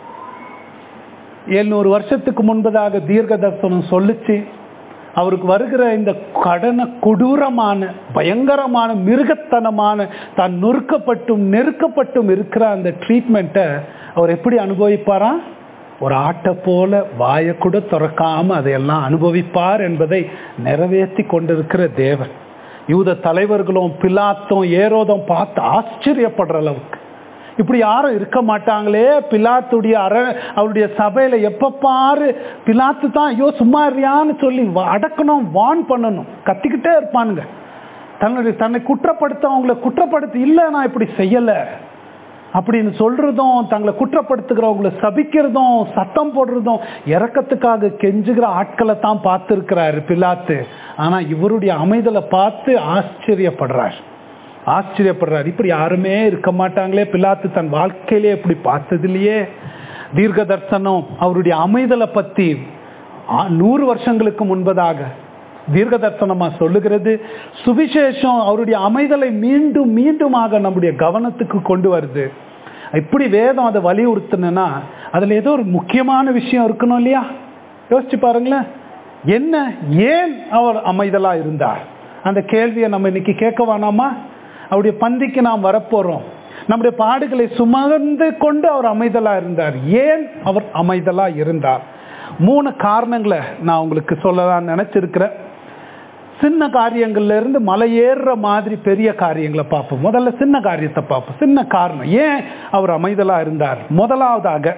எழுநூறு வருஷத்துக்கு முன்பதாக தீர்க்க தரிசனம் சொல்லுச்சு அவருக்கு வருகிற இந்த கடன கொடூரமான பயங்கரமான மிருகத்தனமான தான் நொறுக்கப்பட்டும் நெருக்கப்பட்டும் இருக்கிற அந்த ட்ரீட்மெண்ட்டை அவர் எப்படி அனுபவிப்பாரா ஒரு ஆட்டை போல வாயை கூட திறக்காம அதையெல்லாம் அனுபவிப்பார் என்பதை நிறைவேற்றி கொண்டிருக்கிற தேவன் யூத தலைவர்களும் பிலாத்தும் ஏரோதும் பார்த்து ஆச்சரியப்படுற அளவுக்கு இப்படி யாரும் இருக்க மாட்டாங்களே பிலாத்துடைய அர அவருடைய சபையில எப்ப பாரு பிலாத்து தான் ஐயோ சும்மா இருறியான்னு சொல்லி வ- அடக்கணும் வான் பண்ணணும் கத்திக்கிட்டே இருப்பானுங்க தன்னுடைய தன்னை குற்றப்படுத்த அவங்கள குற்றப்படுத்தி இல்லை நான் இப்படி செய்யல அப்படின்னு சொல்றதும் தங்களை குற்றப்படுத்துகிறவங்களை சபிக்கிறதும் சத்தம் போடுறதும் இறக்கத்துக்காக கெஞ்சுகிற ஆட்களை தான் பார்த்துருக்கிறாரு பிலாத்து ஆனா இவருடைய அமைதலை பார்த்து ஆச்சரியப்படுறார் ஆச்சரியப்படுறார் இப்படி யாருமே இருக்க மாட்டாங்களே பிலாத்து தன் வாழ்க்கையிலே இப்படி பார்த்ததில்லையே தீர்க்க தரிசனம் அவருடைய அமைதலை பத்தி ஆ- நூறு வருஷங்களுக்கு முன்பதாக தீர்க்க தரிசனமா சொல்லுகிறது சுவிசேஷம் அவருடைய அமைதலை மீண்டும் மீண்டுமாக நம்முடைய கவனத்துக்கு கொண்டு வருது இப்படி வேதம் அதை வலியுறுத்தினா அதுல ஏதோ ஒரு முக்கியமான விஷயம் இருக்கணும் இல்லையா யோசிச்சு பாருங்களேன் என்ன ஏன் அவர் அமைதலா இருந்தார் அந்த கேள்வியை நம்ம இன்னைக்கு கேட்க வேணாமா அவருடைய பந்திக்கு நாம் வரப்போறோம் நம்முடைய பாடுகளை சுமந்து கொண்டு அவர் அமைதலா இருந்தார் ஏன் அவர் அமைதலா இருந்தார் மூணு காரணங்களை நான் உங்களுக்கு சொல்லலாம்னு நினைச்சிருக்கிறேன் சின்ன காரியங்கள்ல இருந்து மலை ஏறுற மாதிரி பெரிய காரியங்களை பார்ப்போம் முதல்ல சின்ன காரியத்தை பார்ப்போம் சின்ன காரணம் ஏன் அவர் அமைதலா இருந்தார் முதலாவதாக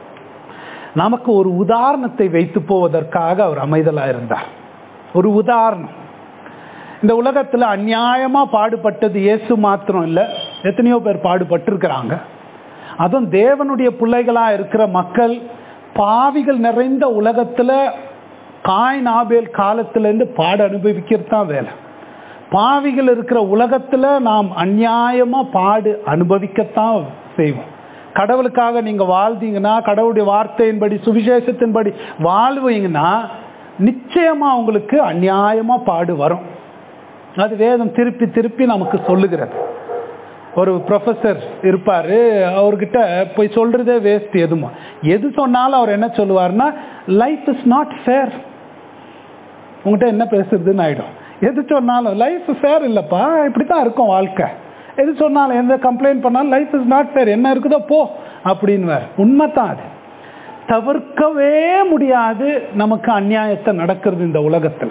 நமக்கு ஒரு உதாரணத்தை வைத்து போவதற்காக அவர் அமைதலா இருந்தார் ஒரு உதாரணம் இந்த உலகத்துல அநியாயமா பாடுபட்டது இயேசு மாத்திரம் இல்ல எத்தனையோ பேர் பாடுபட்டிருக்கிறாங்க அதுவும் தேவனுடைய பிள்ளைகளா இருக்கிற மக்கள் பாவிகள் நிறைந்த உலகத்துல காய் நாபேல் காலத்திலேருந்து பாடு அனுபவிக்கிறது தான் வேலை பாவிகள் இருக்கிற உலகத்துல நாம் அநியாயமா பாடு அனுபவிக்கத்தான் செய்வோம் கடவுளுக்காக நீங்க வாழ்ந்தீங்கன்னா கடவுளுடைய வார்த்தையின்படி சுவிசேஷத்தின்படி வாழ்வீங்கன்னா நிச்சயமா உங்களுக்கு அநியாயமா பாடு வரும் அது வேதம் திருப்பி திருப்பி நமக்கு சொல்லுகிறது ஒரு ப்ரொஃபஸர் இருப்பாரு அவர்கிட்ட போய் சொல்றதே வேஸ்ட் எதுமா எது சொன்னாலும் அவர் என்ன சொல்லுவார்னா லைஃப் இஸ் நாட் ஃபேர் உங்ககிட்ட என்ன பேசுறதுன்னு ஆயிடும் எது சொன்னாலும் லைஃப் ஃபேர் இல்லப்பா இப்படி தான் இருக்கும் வாழ்க்கை எது சொன்னாலும் எந்த கம்ப்ளைண்ட் பண்ணாலும் லைஃப் இஸ் நாட் ஃபேர் என்ன இருக்குதோ போ அப்படின்னு உண்மை தான் அது தவிர்க்கவே முடியாது நமக்கு அநியாயத்தை நடக்கிறது இந்த உலகத்துல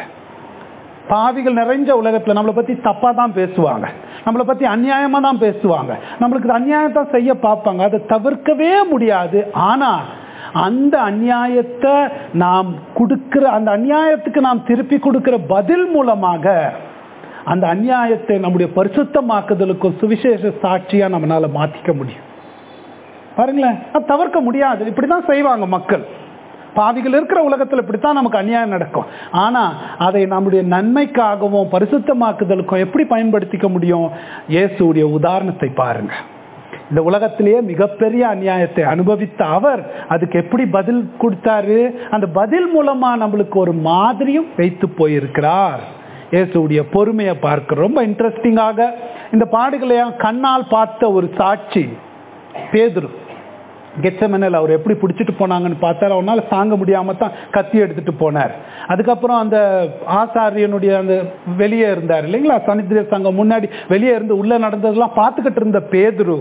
பாவிகள் நிறைஞ்ச உலகத்துல நம்மளை பத்தி தப்பா தான் பேசுவாங்க நம்மளை பத்தி அநியாயமா தான் பேசுவாங்க நம்மளுக்கு அநியாயத்தை செய்ய பார்ப்பாங்க அதை தவிர்க்கவே முடியாது ஆனா அந்த அநியாயத்தை நாம் கொடுக்கிற அந்த அநியாயத்துக்கு நாம் திருப்பி கொடுக்கிற பதில் மூலமாக அந்த அநியாயத்தை நம்முடைய பரிசுத்தமாக்குதலுக்கும் சுவிசேஷ சாட்சியா நம்மளால மாத்திக்க முடியும் பாருங்களேன் அது தவிர்க்க முடியாது இப்படிதான் செய்வாங்க மக்கள் பாவிகள் இருக்கிற உலகத்தில் இப்படித்தான் நமக்கு அநியாயம் நடக்கும் ஆனா அதை நம்முடைய நன்மைக்காகவும் பரிசுத்தமாக்குதலுக்கும் எப்படி பயன்படுத்திக்க முடியும் இயேசுடைய உதாரணத்தை பாருங்க இந்த உலகத்திலேயே மிகப்பெரிய அநியாயத்தை அனுபவித்த அவர் அதுக்கு எப்படி பதில் கொடுத்தாரு அந்த பதில் மூலமா நம்மளுக்கு ஒரு மாதிரியும் வைத்து போயிருக்கிறார் இயேசுடைய பொறுமையை பார்க்க ரொம்ப இன்ட்ரெஸ்டிங்காக இந்த பாடுகளை கண்ணால் பார்த்த ஒரு சாட்சி பேதுரு கெச்சமனல் அவர் எப்படி பிடிச்சிட்டு போனாங்கன்னு பார்த்தாரு அவனால தாங்க முடியாம தான் கத்தி எடுத்துட்டு போனார் அதுக்கப்புறம் அந்த ஆசாரியனுடைய அந்த வெளியே இருந்தார் இல்லைங்களா சனித்திர சங்கம் முன்னாடி வெளியே இருந்து உள்ள நடந்ததெல்லாம் பார்த்துக்கிட்டு இருந்த பேதுரு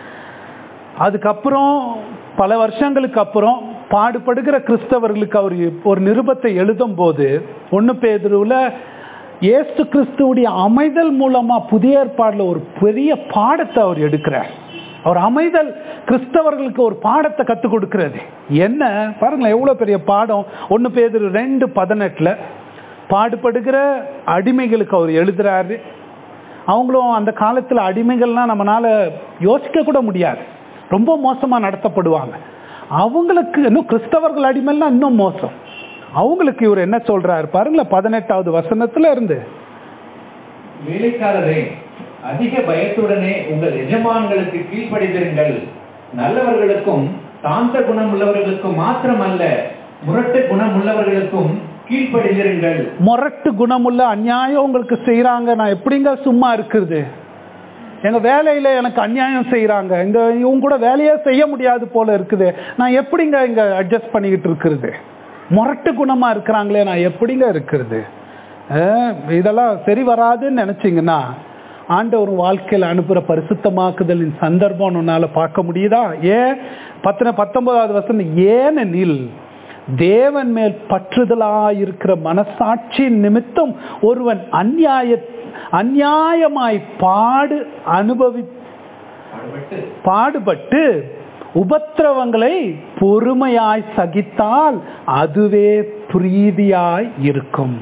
அதுக்கப்புறம் பல வருஷங்களுக்கு அப்புறம் பாடுபடுகிற கிறிஸ்தவர்களுக்கு அவர் ஒரு நிருபத்தை எழுதும் போது ஒன்று பேதுருவில் இயேசு கிறிஸ்துவுடைய அமைதல் மூலமா புதிய ஏற்பாடுல ஒரு பெரிய பாடத்தை அவர் எடுக்கிறார் அவர் அமைதல் கிறிஸ்தவர்களுக்கு ஒரு பாடத்தை கற்றுக் கொடுக்கிறது என்ன பாருங்களேன் எவ்வளவு பெரிய பாடம் ஒன்று பேர் ரெண்டு பதினெட்டுல பாடுபடுகிற அடிமைகளுக்கு அவர் எழுதுறாரு அவங்களும் அந்த காலத்துல அடிமைகள்லாம் நம்மளால யோசிக்க கூட முடியாது ரொம்ப மோசமா நடத்தப்படுவாங்க அவங்களுக்கு இன்னும் கிறிஸ்தவர்கள் அடிமைலாம் இன்னும் மோசம் அவங்களுக்கு இவர் என்ன சொல்றாரு பாருங்களேன் பதினெட்டாவது வசனத்துல இருந்து வேலைக்காரரே அதிக பயத்துடனே உங்கள் எஜமான்களுக்கு கீழ்ப்படிந்திருங்கள் நல்லவர்களுக்கும் சாந்த குணம் உள்ளவர்களுக்கும் மாத்திரமல்ல முரட்டு குணம் உள்ளவர்களுக்கும் கீழ்ப்படிந்திருங்கள் முரட்டு குணமுள்ள அநியாயம் உங்களுக்கு செய்யறாங்க நான் எப்படிங்க சும்மா இருக்கிறது எங்க வேலையில எனக்கு அநியாயம் செய்யறாங்க இங்க இவங்க கூட வேலையே செய்ய முடியாது போல இருக்குது நான் எப்படிங்க இங்க அட்ஜஸ்ட் பண்ணிக்கிட்டு இருக்கிறது முரட்டு குணமா இருக்கிறாங்களே நான் எப்படிங்க இருக்கிறது அஹ், இதெல்லாம் சரி வராதுன்னு நினைச்சீங்கன்னா ஆண்டவர் வாழ்க்கையில் அனுப்புற பரிசுத்தமாக்குதலின் சந்தர்ப்பம் உன்னால பார்க்க முடியுதா ஏன் பத்தின பத்தொன்பதாவது வசனம் ஏனெனில் தேவன் மேல் பற்றுதலாயிருக்கிற மனசாட்சியின் நிமித்தம் ஒருவன் அந்நியாய அந்நியாயமாய் பாடு அனுபவி பாடுபட்டு பாடுபட்டு உபத்திரவங்களை பொறுமையாய் சகித்தால் அதுவே பிரீதியாய் இருக்கும்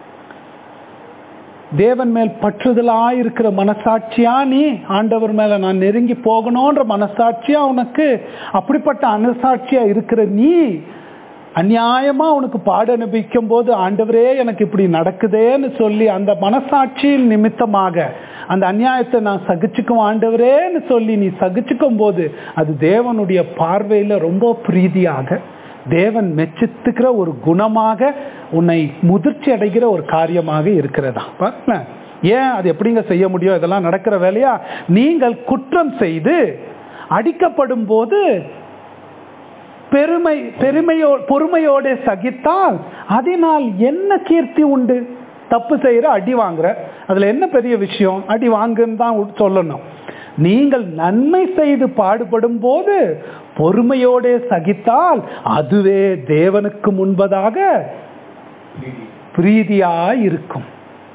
தேவன் மேல் பற்றுதலாய் இருக்கிற மனசாட்சியா நீ ஆண்டவர் மேல நான் நெருங்கி போகணும்ன்ற மனசாட்சியா உனக்கு அப்படிப்பட்ட அனசாட்சியா இருக்கிற நீ அநியாயமா உனக்கு பாடு அனுபவிக்கும் போது ஆண்டவரே எனக்கு இப்படி நடக்குதேன்னு சொல்லி அந்த மனசாட்சியின் நிமித்தமாக அந்த அநியாயத்தை நான் சகிச்சுக்கும் ஆண்டவரேன்னு சொல்லி நீ சகிச்சுக்கும் போது அது தேவனுடைய பார்வையில ரொம்ப பிரீதியாக தேவன் மெச்சித்துக்கிற ஒரு குணமாக உன்னை முதிர்ச்சி அடைகிற ஒரு காரியமாக இருக்கிறதா பாருங்களேன் ஏன் அது எப்படிங்க செய்ய முடியும் இதெல்லாம் நடக்கிற வேலையா நீங்கள் குற்றம் செய்து அடிக்கப்படும் போது பெருமை பெருமையோ பொறுமையோட சகித்தால் அதனால் என்ன கீர்த்தி உண்டு தப்பு செய்யற அடி வாங்குற அதுல என்ன பெரிய விஷயம் அடி வாங்குன்னு தான் சொல்லணும் நீங்கள் நன்மை செய்து பாடுபடும் போது பொறுமையோட சகித்தால் அதுவே தேவனுக்கு முன்பதாக பிரீதியாய் இருக்கும்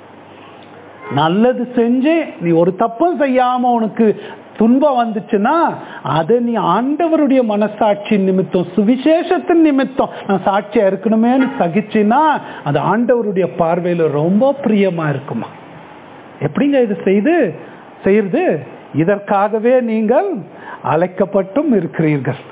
நல்லது செஞ்சு நீ ஒரு தப்பும் செய்யாம உனக்கு துன்பம் வந்துச்சுன்னா அதை நீ ஆண்டவருடைய மனசாட்சி நிமித்தம் சுவிசேஷத்தின் நிமித்தம் நான் சாட்சியா இருக்கணுமேன்னு சகிச்சின்னா அது ஆண்டவருடைய பார்வையில ரொம்ப பிரியமா இருக்குமா எப்படிங்க இது செய்து செய்யறது இதற்காகவே நீங்கள் அழைக்கப்பட்டும் இருக்கிறீர்கள்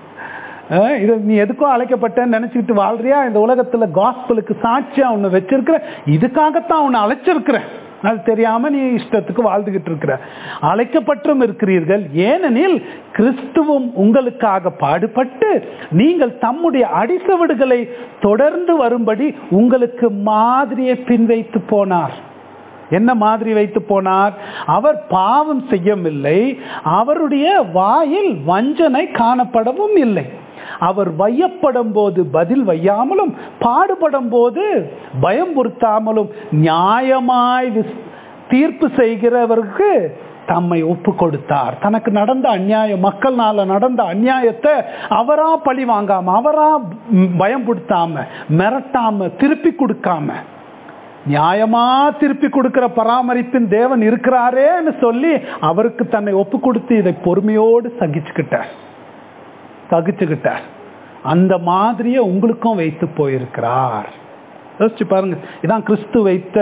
அஹ் இது நீ எதுக்கும் அழைக்கப்பட்டேன்னு நினைச்சுக்கிட்டு வாழ்றியா இந்த உலகத்துல காஸ்பலுக்கு சாட்சியா உன்னை வச்சிருக்கிற இதுக்காகத்தான் உன்னை அழைச்சிருக்கிறேன் அது தெரியாம நீ இஷ்டத்துக்கு வாழ்ந்துகிட்டு இருக்கிற அழைக்கப்பட்டும் இருக்கிறீர்கள் ஏனெனில் கிறிஸ்துவும் உங்களுக்காக பாடுபட்டு நீங்கள் தம்முடைய அடிசவடுகளை தொடர்ந்து வரும்படி உங்களுக்கு மாதிரியை பின் வைத்து போனார் என்ன மாதிரி வைத்து போனார் அவர் பாவம் செய்யவில்லை அவருடைய வாயில் வஞ்சனை காணப்படவும் இல்லை அவர் வையப்படும் போது பதில் வையாமலும் பாடுபடும் போது பயம் பொருத்தாமலும் நியாயமாய் விஸ்- தீர்ப்பு செய்கிறவருக்கு தம்மை ஒப்பு கொடுத்தார் தனக்கு நடந்த அநியாயம் மக்கள்னால நடந்த அநியாயத்தை அவரா பழி வாங்காம அவரா ம், பயம் கொடுத்தாம மிரட்டாம திருப்பி கொடுக்காம நியாயமா திருப்பி கொடுக்கிற பராமரிப்பின் தேவன் இருக்கிறாரேன்னு சொல்லி அவருக்கு தன்னை ஒப்பு கொடுத்து இதை பொறுமையோடு சகிச்சுக்கிட்டார் சகிச்சுக்கிட்டார் அந்த மாதிரியே உங்களுக்கும் வைத்து போயிருக்கிறார் யோசிச்சு பாருங்க இதான் கிறிஸ்து வைத்த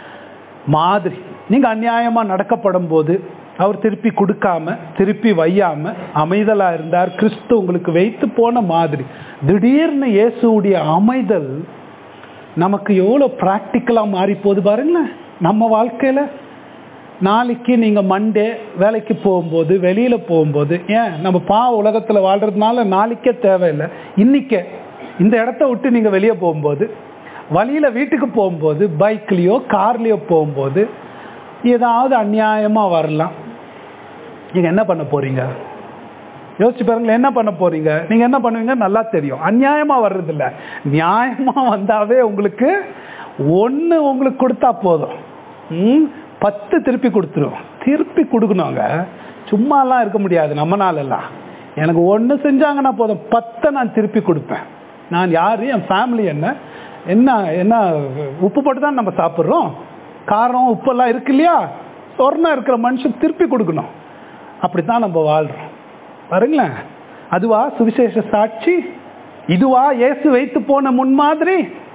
மாதிரி நீங்க அநியாயமா நடக்கப்படும் போது அவர் திருப்பி கொடுக்காம திருப்பி வையாம அமைதலா இருந்தார் கிறிஸ்து உங்களுக்கு வைத்து போன மாதிரி திடீர்னு இயேசுடைய அமைதல் நமக்கு எவ்வளோ ப்ராக்டிக்கலாக மாறி போகுது பாருங்களேன் நம்ம வாழ்க்கையில் நாளைக்கு நீங்கள் மண்டே வேலைக்கு போகும்போது வெளியில் போகும்போது ஏன் நம்ம பா உலகத்தில் வாழ்கிறதுனால நாளைக்கே தேவையில்லை இன்னைக்கே இந்த இடத்த விட்டு நீங்கள் வெளியே போகும்போது வழியில் வீட்டுக்கு போகும்போது பைக்லேயோ கார்லேயோ போகும்போது ஏதாவது அநியாயமாக வரலாம் நீங்கள் என்ன பண்ண போகிறீங்க யோசிச்சு பாருங்களேன் என்ன பண்ண போறீங்க நீங்க என்ன பண்ணுவீங்க நல்லா தெரியும் அநியாயமா வர்றது இல்ல நியாயமா வந்தாவே உங்களுக்கு ஒண்ணு உங்களுக்கு கொடுத்தா போதும் ம், பத்து திருப்பி கொடுத்துரும் திருப்பி கொடுக்கணுங்க சும்மாலாம் இருக்க முடியாது நம்மனால எல்லாம் எனக்கு ஒண்ணு செஞ்சாங்கன்னா போதும் பத்தை நான் திருப்பி கொடுப்பேன் நான் யாரு என் ஃபேமிலி என்ன என்ன என்ன உப்பு போட்டு தான் நம்ம சாப்பிட்றோம் காரம் உப்பெல்லாம் இருக்கு இல்லையா சொர்ணம் இருக்கிற மனுஷன் திருப்பி கொடுக்கணும் அப்படித்தான் நம்ம வாழ்றோம் பாருங்களேன் அதுவா சுவிசேஷ சாட்சி இதுவா இயேசு வைத்து போன முன்மாதிரி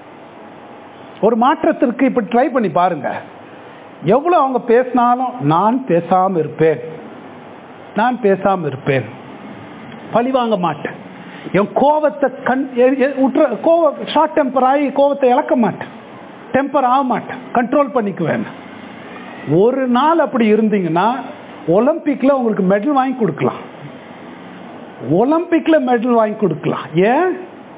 ஒரு மாற்றத்திற்கு இப்ப ட்ரை பண்ணி பாருங்க எவ்வளவு அவங்க பேசினாலும் நான் பேசாம இருப்பேன் நான் பேசாம இருப்பேன் பழி வாங்க மாட்டேன் என் கோவத்தை கண் எ- எ- உற்ற கோவ ஷார்ட் டெம்பர் ஆகி கோவத்தை இழக்க மாட்டேன் டெம்பர் ஆக மாட்டேன் கண்ட்ரோல் பண்ணிக்குவேன் ஒரு நாள் அப்படி இருந்தீங்கன்னா ஒலிம்பிக்ல உங்களுக்கு மெடல் வாங்கி கொடுக்கலாம் ஒலிம்பிக்ல மெடல் வாங்கி கொடுக்கலாம் ஏன்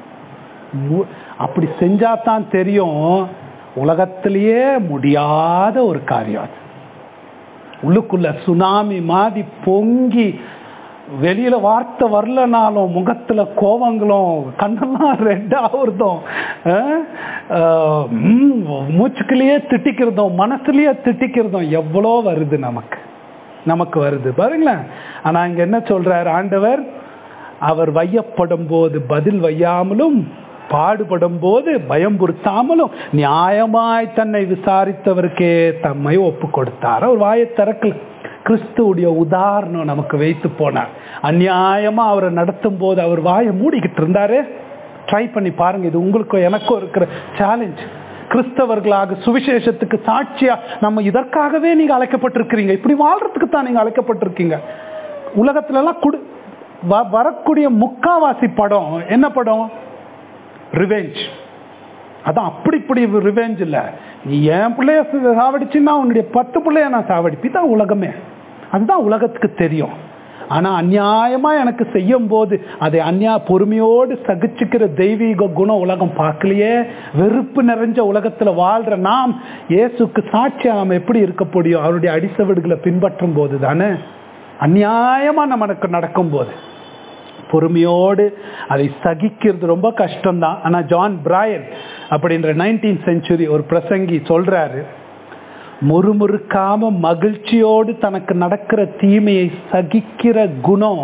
மு- அப்படி செஞ்சா தான் தெரியும் உலகத்திலேயே முடியாத ஒரு காரியம் அது உள்ளுக்குள்ள சுனாமி மாதிரி பொங்கி வெளியில வார்த்தை வரலனாலும் முகத்துல கோவங்களும் கண்ணெல்லாம் ரெட் ஆகுறதும் அஹ், அஹ், ம், மூச்சுக்குள்ளேயே திட்டிக்கிறதும் மனசுலயே திட்டிக்கிறதும் எவ்வளோ வருது நமக்கு நமக்கு வருது பாருங்களேன் ஆனா இங்க என்ன சொல்றார் ஆண்டவர் அவர் வையப்படும் போது பதில் வையாமலும் பாடுபடும் போது பயம்புறுத்தாமலும் நியாயமாய் தன்னை விசாரித்தவருக்கே தம்மை ஒப்பு கொடுத்தார் அவர் வாயை திறக்கல கிறிஸ்துவுடைய உதாரணம் நமக்கு வைத்து போனார் அநியாயமா அவரை நடத்தும் போது அவர் வாயை மூடிக்கிட்டு இருந்தாரு ட்ரை பண்ணி பாருங்க இது உங்களுக்கும் எனக்கும் இருக்கிற சேலஞ்ச் கிறிஸ்தவர்களாக சுவிசேஷத்துக்கு சாட்சியா நம்ம இதற்காகவே நீங்க அழைக்கப்பட்டிருக்கிறீங்க இப்படி வாழ்றதுக்கு தான் நீங்க அழைக்கப்பட்டிருக்கீங்க உலகத்துல எல்லாம் குடு வ- வரக்கூடிய முக்காவாசி படம் என்ன படம் ரிவெஞ்ச் அதான் அப்படி இப்படி ரிவெஞ்ச் இல்ல நீ என் பிள்ளைய சாவடிச்சுன்னா உன்னுடைய பத்து பிள்ளைய நான் சாவடிப்பி தான் உலகமே அதுதான் உலகத்துக்கு தெரியும் ஆனா அநியாயமா எனக்கு செய்யும் போது அதை அந்நியா பொறுமையோடு சகிச்சுக்கிற தெய்வீக குணம் உலகம் பார்க்கலையே வெறுப்பு நிறைஞ்ச உலகத்துல வாழ்ற நாம் இயேசுக்கு சாட்சியா நாம் எப்படி இருக்க முடியும் அவருடைய அடிசவடுகளை பின்பற்றும் போது தானே அநியாயமா நமக்கு நடக்கும் போது பொறுமையோடு அதை சகிக்கிறது ரொம்ப கஷ்டம்தான் ஆனா ஜான் பிராயன் அப்படின்ற நைன்டீன் செஞ்சுரி ஒரு பிரசங்கி சொல்றாரு முறுமுறுக்காம மகிழ்ச்சியோடு தனக்கு நடக்கிற தீமையை சகிக்கிற குணம்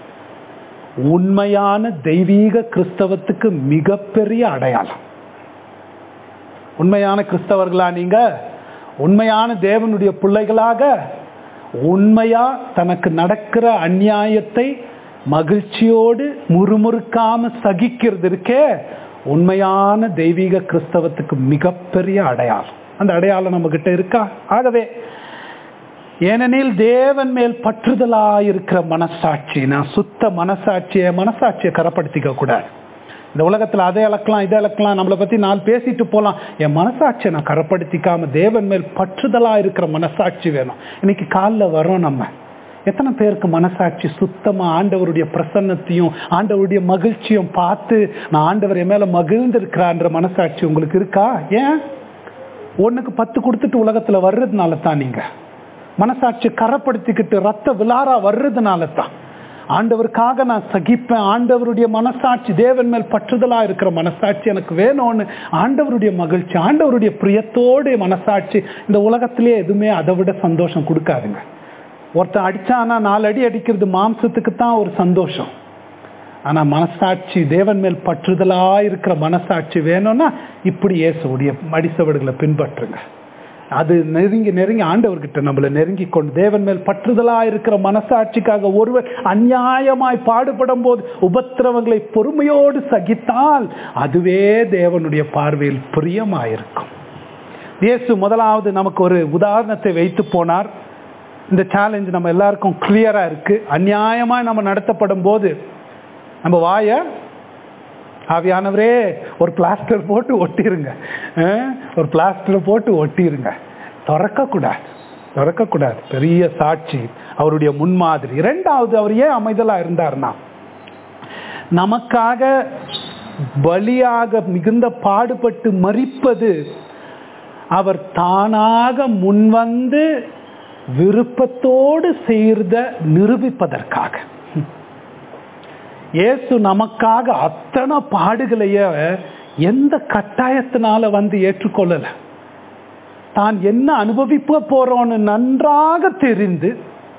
உண்மையான தெய்வீக கிறிஸ்தவத்துக்கு மிகப்பெரிய அடையாளம் உண்மையான கிறிஸ்தவர்களா நீங்க உண்மையான தேவனுடைய பிள்ளைகளாக உண்மையா தனக்கு நடக்கிற அநியாயத்தை மகிழ்ச்சியோடு முறுமுறுக்காம சகிக்கிறது இருக்கே உண்மையான தெய்வீக கிறிஸ்தவத்துக்கு மிகப்பெரிய அடையாளம் அந்த அடையாளம் நம்ம கிட்ட இருக்கா ஆகவே ஏனெனில் தேவன் மேல் பற்றுதலாயிருக்கிற மனசாட்சி நான் சுத்த மனசாட்சியை மனசாட்சியை கரப்படுத்திக்க கூடாது இந்த உலகத்துல அதை இழக்கலாம் இதை இழக்கலாம் நம்மளை பத்தி நாலு பேசிட்டு போலாம் என் மனசாட்சியை நான் கரப்படுத்திக்காம தேவன் மேல் பற்றுதலா இருக்கிற மனசாட்சி வேணும் இன்னைக்கு காலில் வரோம் நம்ம எத்தனை பேருக்கு மனசாட்சி சுத்தமா ஆண்டவருடைய பிரசன்னத்தையும் ஆண்டவருடைய மகிழ்ச்சியும் பார்த்து நான் ஆண்டவர் என் மேல மகிழ்ந்திருக்கிறான்ற மனசாட்சி உங்களுக்கு இருக்கா ஏன் ஒண்ணுக்கு பத்து கொடுத்துட்டு உலகத்துல வர்றதுனால தான் நீங்க மனசாட்சி கரப்படுத்திக்கிட்டு ரத்த விலாரா வர்றதுனால தான் ஆண்டவருக்காக நான் சகிப்பேன் ஆண்டவருடைய மனசாட்சி தேவன் மேல் பற்றுதலா இருக்கிற மனசாட்சி எனக்கு வேணும்னு ஆண்டவருடைய மகிழ்ச்சி ஆண்டவருடைய பிரியத்தோடு மனசாட்சி இந்த உலகத்திலேயே எதுவுமே அதை விட சந்தோஷம் கொடுக்காதுங்க ஒருத்தன் அடிச்சானா நாலு அடி அடிக்கிறது மாம்சத்துக்கு தான் ஒரு சந்தோஷம் ஆனா மனசாட்சி தேவன் மேல் பற்றுதலா இருக்கிற மனசாட்சி வேணும்னா இப்படி இயேசுடைய அடிசவடுகளை பின்பற்றுங்க அது நெருங்கி நெருங்கி ஆண்டவர்கிட்ட நம்மளை நெருங்கி கொண்டு தேவன் மேல் பற்றுதலா இருக்கிற மனசாட்சிக்காக ஒருவர் அநியாயமாய் பாடுபடும் போது உபத்திரவங்களை பொறுமையோடு சகித்தால் அதுவே தேவனுடைய பார்வையில் பிரியமாயிருக்கும் இயேசு முதலாவது நமக்கு ஒரு உதாரணத்தை வைத்து போனார் இந்த சேலஞ்ச் நம்ம எல்லாருக்கும் கிளியரா இருக்கு அநியாயமா நம்ம நடத்தப்படும் போது நம்ம வாய ஆவியானவரே ஒரு பிளாஸ்டர் போட்டு ஒட்டிருங்க அஹ், ஒரு பிளாஸ்டர் போட்டு ஒட்டிருங்க திறக்கக்கூடாது திறக்கக்கூடாது பெரிய சாட்சி அவருடைய முன்மாதிரி இரண்டாவது அவர் ஏன் அமைதலா இருந்தார்னா நமக்காக பலியாக மிகுந்த பாடுபட்டு மறிப்பது அவர் தானாக முன்வந்து விருப்பத்தோடு செய்த நிரூபிப்பதற்காக இயேசு நமக்காக அத்தனை பாடுகளைய எந்த கட்டாயத்தினால வந்து ஏற்றுக்கொள்ளல தான் என்ன அனுபவிக்க போறோன்னு நன்றாக தெரிந்து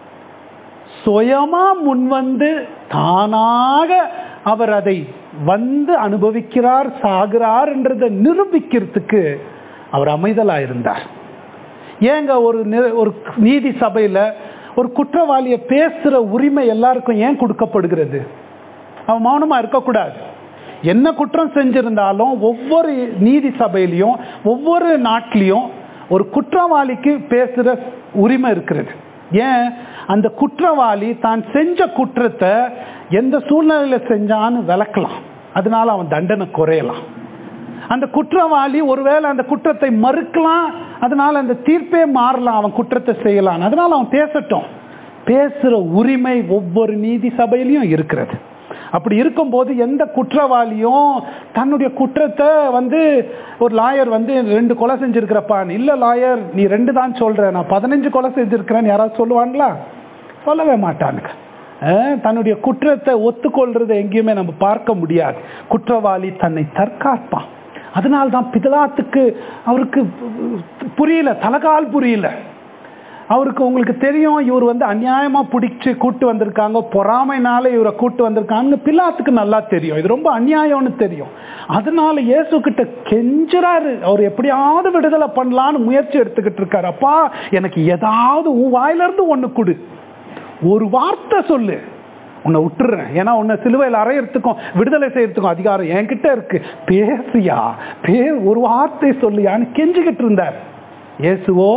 சுயமா முன்வந்து தானாக அவர் அதை வந்து அனுபவிக்கிறார் சாகிறார் என்றதை நிரூபிக்கிறதுக்கு அவர் அமைதலா இருந்தார் ஏங்க ஒரு நி- ஒரு நீதி சபையில ஒரு குற்றவாளியை பேசுற உரிமை எல்லாருக்கும் ஏன் கொடுக்கப்படுகிறது அவன் மௌனமா இருக்கக்கூடாது என்ன குற்றம் செஞ்சிருந்தாலும் ஒவ்வொரு நீதி சபையிலையும் ஒவ்வொரு நாட்டிலையும் ஒரு குற்றவாளிக்கு பேசுற உரிமை இருக்கிறது ஏன் அந்த குற்றவாளி தான் செஞ்ச குற்றத்தை எந்த சூழ்நிலையில செஞ்சான்னு விளக்கலாம் அதனால அவன் தண்டனை குறையலாம் அந்த குற்றவாளி ஒருவேளை அந்த குற்றத்தை மறுக்கலாம் அதனால அந்த தீர்ப்பே மாறலாம் அவன் குற்றத்தை செய்யலாம் அதனால அவன் பேசட்டும் பேசுற உரிமை ஒவ்வொரு நீதி சபையிலையும் இருக்கிறது அப்படி இருக்கும்போது எந்த குற்றவாளியும் தன்னுடைய குற்றத்தை வந்து ஒரு லாயர் வந்து ரெண்டு கொலை செஞ்சிருக்கிறப்பான்னு இல்ல லாயர் நீ ரெண்டு தான் சொல்ற நான் பதினஞ்சு கொலை செஞ்சிருக்கிறேன்னு யாராவது சொல்லுவாங்களா சொல்லவே மாட்டானுங்க அஹ், தன்னுடைய குற்றத்தை ஒத்துக்கொள்றதை எங்கேயுமே நம்ம பார்க்க முடியாது குற்றவாளி தன்னை தற்காப்பான் அதனால தான் பிதலாத்துக்கு அவருக்கு புரியல தலகால் புரியல அவருக்கு உங்களுக்கு தெரியும் இவர் வந்து அநியாயமா பிடிச்சு கூட்டு வந்திருக்காங்க பொறாமைனால இவரை கூட்டு வந்திருக்காங்கன்னு பிலாத்துக்கு நல்லா தெரியும் இது ரொம்ப அநியாயம்னு தெரியும் அதனால இயேசு கிட்ட கெஞ்சுறாரு அவர் எப்படியாவது விடுதலை பண்ணலான்னு முயற்சி எடுத்துக்கிட்டு இருக்காரு அப்பா எனக்கு ஏதாவது உன் வாயில இருந்து ஒண்ணு கொடு ஒரு வார்த்தை சொல்லு உன்னை விட்டுறேன் ஏன்னா உன்னை சிலுவையில் அறையறதுக்கும் விடுதலை செய்யறதுக்கும் அதிகாரம் என்கிட்ட இருக்கு பேசியா பே ஒரு வார்த்தை சொல்லியான்னு கெஞ்சிக்கிட்டு இருந்தார் இயேசுவோ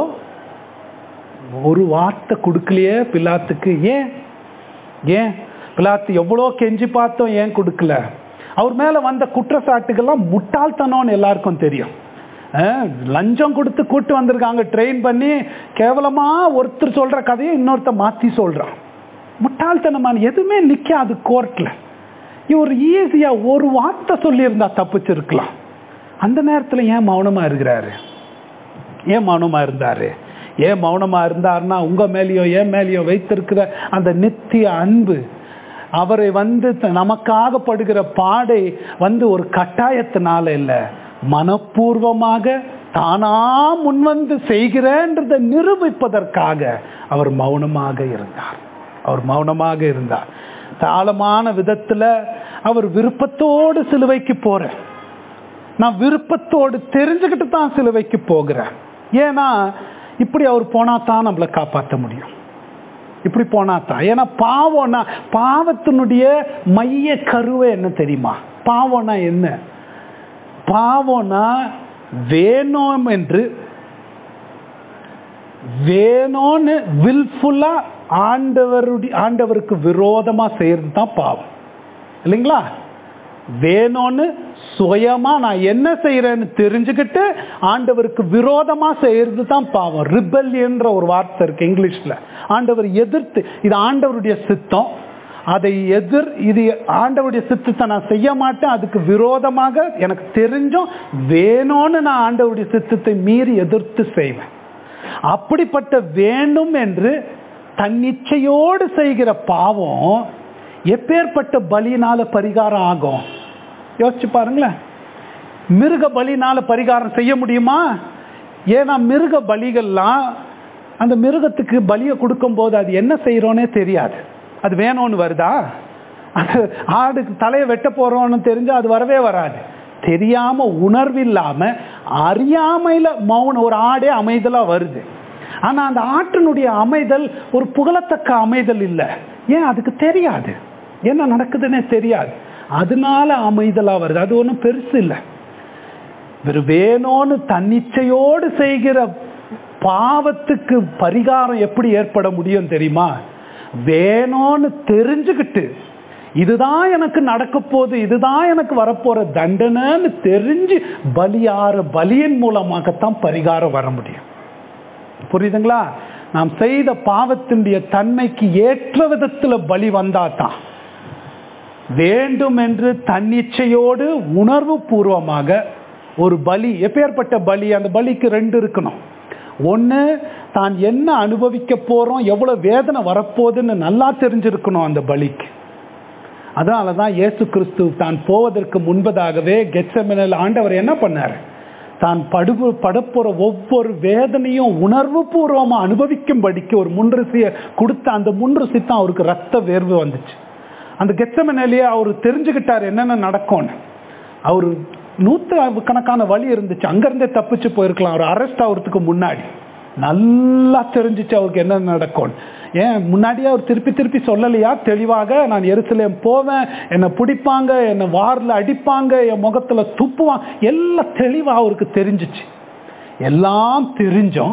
ஒரு வார்த்தை கொடுக்கலையே பிலாத்துக்கு ஏன் ஏன் பிலாத்து எவ்வளோ கெஞ்சி பார்த்தோம் ஏன் கொடுக்கல அவர் மேல வந்த குற்றச்சாட்டுகள்லாம் முட்டாள்தனம்னு எல்லாருக்கும் தெரியும் அஹ், லஞ்சம் கொடுத்து கூட்டு வந்திருக்காங்க ட்ரெயின் பண்ணி கேவலமா ஒருத்தர் சொல்ற கதையை இன்னொருத்த மாத்தி சொல்றான் முட்டாள்தனமான எதுவுமே நிக்காது கோர்ட்ல இவர் ஈஸியா ஒரு வார்த்தை சொல்லியிருந்தா தப்பிச்சிருக்கலாம் அந்த நேரத்துல ஏன் மௌனமா இருக்கிறாரு ஏன் மௌனமா இருந்தாரு ஏன் மௌனமா இருந்தாருன்னா உங்க மேலேயோ என் மேலேயோ வைத்திருக்கிற அந்த நித்திய அன்பு அவரை வந்து த- நமக்காக படுகிற பாடை வந்து ஒரு கட்டாயத்தினால இல்ல மனப்பூர்வமாக தானா முன்வந்து செய்கிறேன்றதை நிரூபிப்பதற்காக அவர் மௌனமாக இருந்தார் அவர் மௌனமாக இருந்தார் தாளமான விதத்துல அவர் விருப்பத்தோடு சிலுவைக்கு போற நான் விருப்பத்தோடு தெரிஞ்சுக்கிட்டு தான் சிலுவைக்கு போகிறேன் ஏன்னா இப்படி அவர் போனா தான் நம்மளை காப்பாற்ற முடியும் இப்படி போனா தான் ஏன்னா பாவம்னா பாவத்தினுடைய மைய கருவை என்ன தெரியுமா பாவம்னா என்ன பாவம்னா வேணும் என்று வேணும்னு வில்ஃபுல்லா ஆண்டவருடைய ஆண்டவருக்கு விரோதமா செய்யறது தான் பாவம் இல்லைங்களா வேணும்னு சுயமா நான் என்ன செய்யறேன்னு தெரிஞ்சுக்கிட்டு ஆண்டவருக்கு விரோதமா செய்யறது தான் பாவம் ரிபல்யன்ற ஒரு வார்த்தை இருக்கு இங்கிலீஷ்ல ஆண்டவர் எதிர்த்து இது ஆண்டவருடைய சித்தம் அதை எதிர் இது ஆண்டவருடைய சித்தத்தை நான் செய்ய மாட்டேன் அதுக்கு விரோதமாக எனக்கு தெரிஞ்சும் வேணும்னு நான் ஆண்டவருடைய சித்தத்தை மீறி எதிர்த்து செய்வேன் அப்படிப்பட்ட வேண்டும் என்று தன்னிச்சையோடு செய்கிற பாவம் எப்பேற்பட்ட பலியினால பரிகாரம் ஆகும் யோசிச்சு பாருங்களேன் மிருக பலினால பரிகாரம் செய்ய முடியுமா ஏன்னா மிருக பலிகள்லாம் அந்த மிருகத்துக்கு பலியை கொடுக்கும்போது அது என்ன செய்யறோன்னே தெரியாது அது வேணும்னு வருதா அது ஆடுக்கு தலையை வெட்ட போறோம்னு தெரிஞ்சா அது வரவே வராது தெரியாம உணர்வில்லாம அறியாமையில மௌன ஒரு ஆடே அமைதலா வருது ஆனா அந்த ஆட்டினுடைய அமைதல் ஒரு புகழத்தக்க அமைதல் இல்லை ஏன் அதுக்கு தெரியாது என்ன நடக்குதுன்னே தெரியாது அதனால அமைதலா வருது அது ஒன்றும் பெருசு இல்லை வெறும் வேணும்னு தன்னிச்சையோடு செய்கிற பாவத்துக்கு பரிகாரம் எப்படி ஏற்பட முடியும் தெரியுமா வேணும்னு தெரிஞ்சுக்கிட்டு இதுதான் எனக்கு நடக்க போகுது இதுதான் எனக்கு வரப்போற தண்டனைன்னு தெரிஞ்சு பலியாற பலியின் மூலமாகத்தான் பரிகாரம் வர முடியும் புரியுதுங்களா நாம் செய்த பாவத்தினுடைய தன்மைக்கு ஏற்ற விதத்துல பலி வந்தாதான் வேண்டும் என்று தன்னிச்சையோடு உணர்வு பூர்வமாக ஒரு பலி எப்பேற்பட்ட பலி அந்த பலிக்கு ரெண்டு இருக்கணும் ஒன்று தான் என்ன அனுபவிக்க போறோம் எவ்வளவு வேதனை வரப்போகுதுன்னு நல்லா தெரிஞ்சிருக்கணும் அந்த பலிக்கு அதனால தான் இயேசு கிறிஸ்து தான் போவதற்கு முன்பதாகவே கெச்சமினல் ஆண்டவர் என்ன பண்ணார் தான் படுபு படப்போற ஒவ்வொரு வேதனையும் உணர்வு பூர்வமா அனுபவிக்கும்படிக்கு ஒரு முன்ருசிய கொடுத்த அந்த முன்ருசி தான் அவருக்கு ரத்த வேர்வு வந்துச்சு அந்த கெச்சமனிலேயே அவர் தெரிஞ்சுக்கிட்டார் என்னென்ன நடக்கும்னு அவர் நூற்று கணக்கான வழி இருந்துச்சு அங்கிருந்தே தப்பிச்சு போயிருக்கலாம் அவர் அரெஸ்ட் ஆகிறதுக்கு முன்னாடி நல்லா தெரிஞ்சிச்சு அவருக்கு என்ன நடக்கும் ஏன் முன்னாடியே அவர் திருப்பி திருப்பி சொல்லலையா தெளிவாக நான் எருசலேம் போவேன் என்னை பிடிப்பாங்க என்னை வாரில் அடிப்பாங்க என் முகத்துல துப்புவான் எல்லாம் தெளிவா அவருக்கு தெரிஞ்சிச்சு எல்லாம் தெரிஞ்சோம்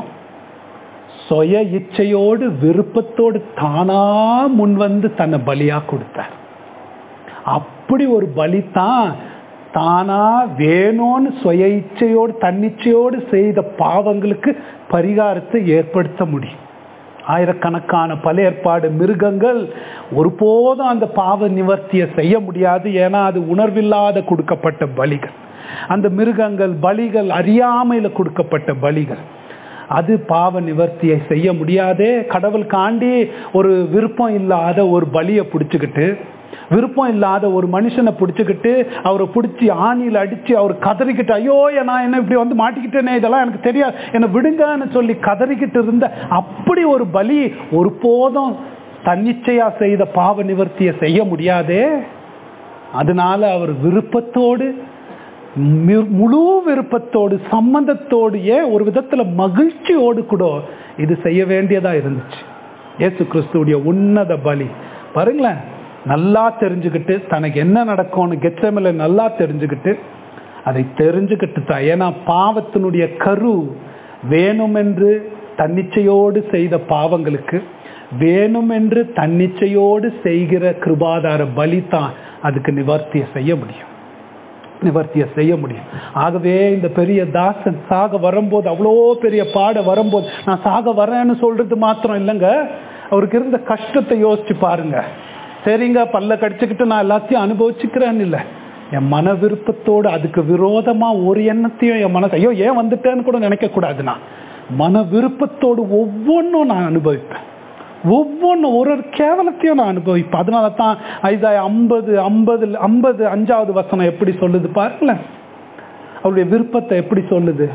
சுய இச்சையோடு விருப்பத்தோடு தானா முன் வந்து தன்னை பலியா கொடுத்தார் அப்படி ஒரு பலி தான் தானா வேணும்னு சுய இச்சையோடு தன்னிச்சையோடு செய்த பாவங்களுக்கு பரிகாரத்தை ஏற்படுத்த முடியும் ஆயிரக்கணக்கான பல ஏற்பாடு மிருகங்கள் ஒருபோதும் அந்த பாவ நிவர்த்தியை செய்ய முடியாது ஏன்னா அது உணர்வில்லாத கொடுக்கப்பட்ட பலிகள் அந்த மிருகங்கள் பலிகள் அறியாமையில கொடுக்கப்பட்ட பலிகள் அது பாவ நிவர்த்தியை செய்ய முடியாதே கடவுள் காண்டி ஒரு விருப்பம் இல்லாத ஒரு பலியை பிடிச்சுக்கிட்டு விருப்பம் இல்லாத ஒரு மனுஷனை பிடிச்சுக்கிட்டு அவரை பிடிச்சி ஆணியில் அடிச்சு அவர் கதறிக்கிட்டு ஐயோ நான் என்ன இப்படி வந்து மாட்டிக்கிட்டேனே இதெல்லாம் எனக்கு தெரியாது என்னை விடுங்கன்னு சொல்லி கதறிக்கிட்டு இருந்த அப்படி ஒரு பலி ஒருபோதும் தன்னிச்சையா செய்த பாவ நிவர்த்தியை செய்ய முடியாதே அதனால அவர் விருப்பத்தோடு மி- முழு விருப்பத்தோடு சம்பந்தத்தோடு ஏன் ஒரு விதத்துல மகிழ்ச்சியோடு கூட இது செய்ய வேண்டியதா இருந்துச்சு இயேசு கிறிஸ்துவுடைய உன்னத பலி பாருங்களேன் நல்லா தெரிஞ்சுக்கிட்டு தனக்கு என்ன நடக்கும்னு கெச்சமில்ல நல்லா தெரிஞ்சுக்கிட்டு அதை தெரிஞ்சுக்கிட்டு தான் ஏன்னா பாவத்தினுடைய கரு வேணுமென்று தன்னிச்சையோடு செய்த பாவங்களுக்கு வேணுமென்று தன்னிச்சையோடு செய்கிற கிருபாதார பலி தான் அதுக்கு நிவர்த்தியை செய்ய முடியும் நிவர்த்தியை செய்ய முடியும் ஆகவே இந்த பெரிய தாசன் சாக வரும்போது அவ்வளோ பெரிய பாட வரும்போது நான் சாக வரேன்னு சொல்றது மாத்திரம் இல்லைங்க அவருக்கு இருந்த கஷ்டத்தை யோசிச்சு பாருங்க சரிங்க பல்ல கடிச்சுக்கிட்டு நான் எல்லாத்தையும் அனுபவிச்சுக்கிறேன்னு இல்லை என் மன விருப்பத்தோடு அதுக்கு விரோதமா ஒரு எண்ணத்தையும் என் மனசை ஐயோ ஏன் வந்துட்டேன்னு கூட நினைக்க கூடாது நான் மன விருப்பத்தோடு ஒவ்வொன்றும் நான் அனுபவிப்பேன் ஒவ்வொன்றும் ஒரு ஒரு கேவலத்தையும் நான் அனுபவிப்பேன் அதனால தான் ஐதாய ஐம்பது ஐம்பது ஐம்பது அஞ்சாவது வசனம் எப்படி சொல்லுது பாருங்களேன் அவருடைய விருப்பத்தை எப்படி சொல்லுது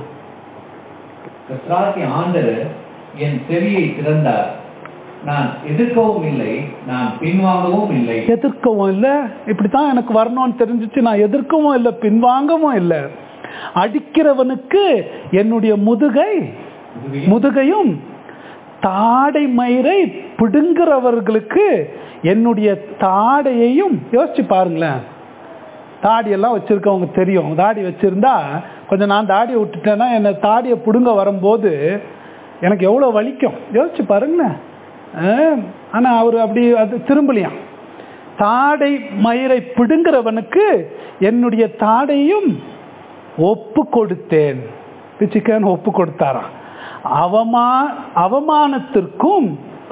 கர்த்தராகிய ஆண்டவர் என் செவியை திறந்தார் நான் எதிர்க்கவும் இல்லை நான் பின்வாங்கவும் இல்லை எதிர்க்கவும் இல்லை இப்படித்தான் எனக்கு வரணும்னு தெரிஞ்சிச்சு நான் எதிர்க்கவும் இல்லை பின்வாங்கவும் இல்லை அடிக்கிறவனுக்கு என்னுடைய முதுகை முதுகையும் தாடை மயிரை பிடுங்குறவர்களுக்கு என்னுடைய தாடையையும் யோசிச்சு பாருங்களேன் தாடியெல்லாம் வச்சிருக்கவங்க தெரியும் தாடி வச்சிருந்தா கொஞ்சம் நான் தாடியை விட்டுட்டேன்னா என்னை தாடியை பிடுங்க வரும்போது எனக்கு எவ்வளோ வலிக்கும் யோசிச்சு பாருங்களேன் ஆனால் அவர் அப்படி அது திரும்பலையாம் தாடை மயிரை பிடுங்குறவனுக்கு என்னுடைய தாடையும் ஒப்பு கொடுத்தேன் பிச்சுக்கன்னு ஒப்பு கொடுத்தாராம் அவமா அவமானத்திற்கும்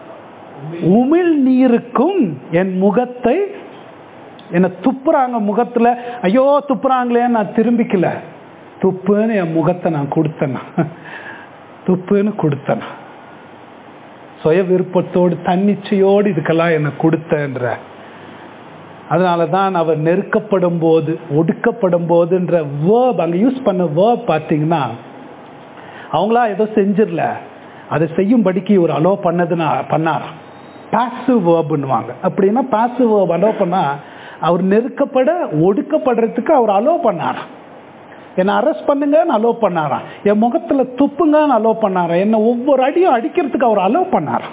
உமிழ் நீருக்கும் என் முகத்தை என்னை துப்புறாங்க முகத்துல ஐயோ துப்புறாங்களேன்னு நான் திரும்பிக்கல துப்புன்னு என் முகத்தை நான் கொடுத்தேனா துப்புன்னு கொடுத்தேனா சுய விருப்பத்தோடு தன்னிச்சையோடு இதுக்கெல்லாம் என்னை கொடுத்தன்ற அதனால தான் அவர் நெருக்கப்படும் போது ஒடுக்கப்படும் போதுன்ற வேர்ப் அங்கே யூஸ் பண்ண வேர்ப் பார்த்தீங்கன்னா அவங்களா ஏதோ செஞ்சிடல அதை செய்யும்படிக்கு ஒரு அலோ பண்ணதுன்னா பண்ணாராம் பாசிவ் வேர்புன்னுவாங்க அப்படின்னா பாசிவ் வேர்ப் அலோ பண்ணா அவர் நெருக்கப்பட ஒடுக்கப்படுறதுக்கு அவர் அலோ பண்ணாராம் என்னை அரெஸ்ட் பண்ணுங்கன்னு அலோ பண்ணாராம் என் முகத்துல துப்புங்கன்னு அலோ பண்ணாராம் என்னை ஒவ்வொரு அடியும் அடிக்கிறதுக்கு அவர் அலோ பண்ணாராம்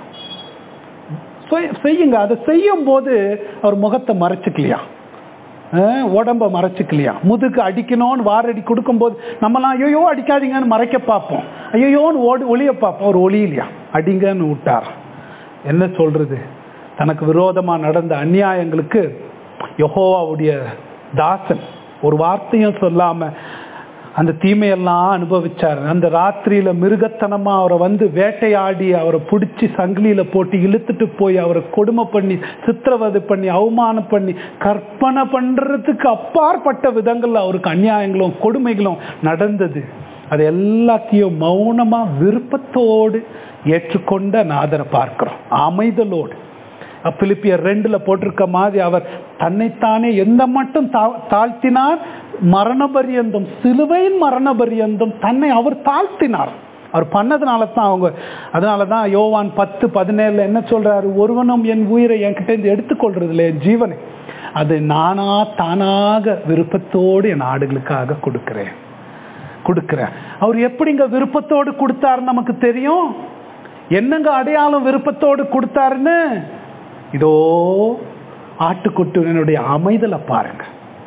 செய்- செய்யுங்க அதை செய்யும் போது அவர் முகத்தை மறைச்சிக்கலையா அஹ், உடம்ப மறைச்சிக்கலையா முதுகு அடிக்கணும்னு வாரடி கொடுக்கும்போது நம்மலாம் ஐயோ அடிக்காதீங்கன்னு மறைக்க பார்ப்போம் ஐயோன்னு ஓடி ஒளிய பார்ப்போம் அவர் ஒளியிலையா அடிங்கன்னு விட்டார் என்ன சொல்றது தனக்கு விரோதமா நடந்த அநியாயங்களுக்கு யெகோவாவுடைய தாசன் ஒரு வார்த்தையும் சொல்லாம அந்த தீமையெல்லாம் அனுபவிச்சார் அந்த ராத்திரியில மிருகத்தனமா அவரை வந்து வேட்டையாடி அவரை பிடிச்சி சங்கிலியில போட்டு இழுத்துட்டு போய் அவரை கொடுமை பண்ணி சித்திரவதை பண்ணி அவமானம் பண்ணி கற்பனை பண்றதுக்கு அப்பாற்பட்ட விதங்கள்ல அவருக்கு அநியாயங்களும் கொடுமைகளும் நடந்தது அது எல்லாத்தையும் மௌனமா விருப்பத்தோடு ஏற்றுக்கொண்ட நாதரை பார்க்கிறோம் அமைதலோடு பிலிப்பியர் ரெண்டுல போட்டிருக்க மாதிரி அவர் தன்னைத்தானே எந்த மட்டும் தா- தாழ்த்தினார் மரண பரியந்தம் சிலுவையின் மரண பரியந்தம் தன்னை அவர் தாழ்த்தினார் அவர் பண்ணதுனால தான் அவங்க அதனால தான் யோவான் பத்து பதினேழுல என்ன சொல்றாரு ஒருவனும் என் உயிரை என்கிட்ட இருந்து எடுத்துக்கொள்றது இல்லை என் ஜீவனை அது நானா தானாக விருப்பத்தோடு என் ஆடுகளுக்காக கொடுக்கிறேன் கொடுக்கிறேன் அவர் எப்படிங்க விருப்பத்தோடு கொடுத்தாரு நமக்கு தெரியும் என்னங்க அடையாளம் விருப்பத்தோடு கொடுத்தாருன்னு இதோ ஆட்டுக்குட்டினுடைய அமைதலை பாருங்க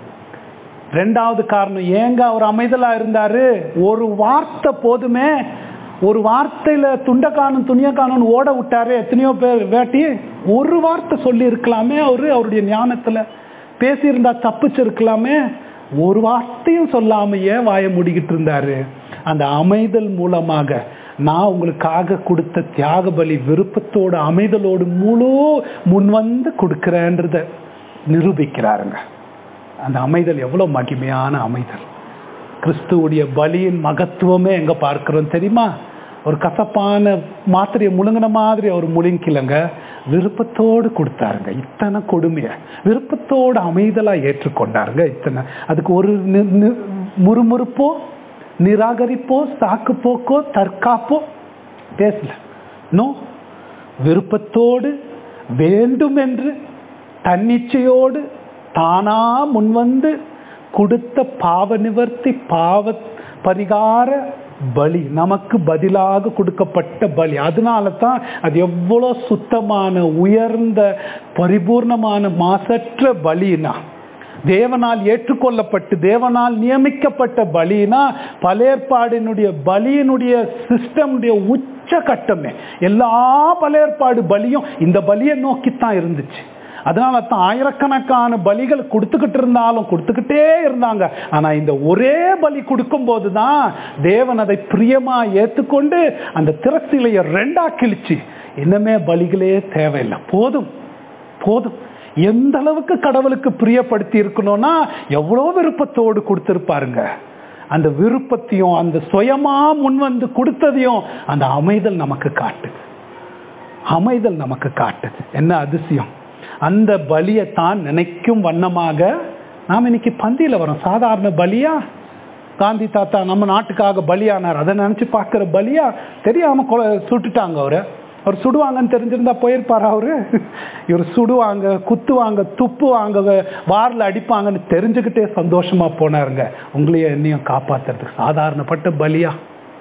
ரெண்டாவது காரணம் ஏங்க அவர் அமைதலா இருந்தாரு ஒரு வார்த்தை போதுமே ஒரு வார்த்தையில துண்ட காணும் துணிய காணும்னு ஓட விட்டாரு எத்தனையோ பேர் வேட்டி ஒரு வார்த்தை சொல்லி இருக்கலாமே அவரு அவருடைய ஞானத்துல பேசியிருந்தா தப்பிச்சிருக்கலாமே ஒரு வார்த்தையும் சொல்லாம ஏன் வாய மூடிக்கிட்டு இருந்தாரு அந்த அமைதல் மூலமாக நான் உங்களுக்காக கொடுத்த தியாக பலி விருப்பத்தோடு அமைதலோடு முழு முன்வந்து கொடுக்கிறேன்றத நிரூபிக்கிறாருங்க அந்த அமைதல் எவ்வளவு மகிமையான அமைதல் கிறிஸ்துவுடைய பலியின் மகத்துவமே எங்க பார்க்கிறோம் தெரியுமா ஒரு கசப்பான மாத்திரையை முழுங்கின மாதிரி அவர் முழுங்கிலங்க விருப்பத்தோடு கொடுத்தாருங்க இத்தனை கொடுமைய விருப்பத்தோடு அமைதலா ஏற்றுக்கொண்டாருங்க இத்தனை அதுக்கு ஒரு நி- நி- முறுமுறுப்போ நிராகரிப்போ சாக்கு போக்கோ தற்காப்போ பேசல நோ விருப்பத்தோடு வேண்டும் என்று தன்னிச்சையோடு தானா முன்வந்து கொடுத்த பாவ நிவர்த்தி பாவ பரிகார பலி நமக்கு பதிலாக கொடுக்கப்பட்ட பலி அதனால தான் அது எவ்வளோ சுத்தமான உயர்ந்த பரிபூர்ணமான மாசற்ற பலினா தேவனால் ஏற்றுக்கொள்ளப்பட்டு தேவனால் நியமிக்கப்பட்ட பலினா பலேற்பாடினுடைய பலியினுடைய சிஸ்டமுடைய உச்ச கட்டமே எல்லா பலேற்பாடு பலியும் இந்த பலியை நோக்கித்தான் இருந்துச்சு அதனால தான் ஆயிரக்கணக்கான பலிகள் கொடுத்துக்கிட்டு இருந்தாலும் கொடுத்துக்கிட்டே இருந்தாங்க ஆனா இந்த ஒரே பலி கொடுக்கும் போதுதான் தேவன் அதை பிரியமா ஏத்துக்கொண்டு அந்த திரசிலைய ரெண்டா கிழிச்சு இன்னமே பலிகளே தேவையில்லை போதும் போதும் எந்த அளவுக்கு கடவுளுக்கு பிரியப்படுத்தி இருக்கணும்னா எவ்வளோ விருப்பத்தோடு கொடுத்திருப்பாருங்க அந்த விருப்பத்தையும் அந்த சுயமா முன்வந்து கொடுத்ததையும் அந்த அமைதல் நமக்கு காட்டுது அமைதல் நமக்கு காட்டுது என்ன அதிசயம் அந்த பலியை தான் நினைக்கும் வண்ணமாக நாம் இன்னைக்கு பந்தியில வரோம் சாதாரண பலியா காந்தி தாத்தா நம்ம நாட்டுக்காக பலியானார் அதை நினைச்சு பார்க்கிற பலியா தெரியாம கொலை சுட்டுட்டாங்க அவரை அவர் சுடுவாங்கன்னு தெரிஞ்சிருந்தா போயிருப்பாரா அவரு இவர் சுடுவாங்க குத்துவாங்க துப்புவாங்க வாரில் அடிப்பாங்கன்னு தெரிஞ்சுக்கிட்டே சந்தோஷமா போனாருங்க உங்களையும் என்னையும் காப்பாத்துறதுக்கு சாதாரணப்பட்ட பலியா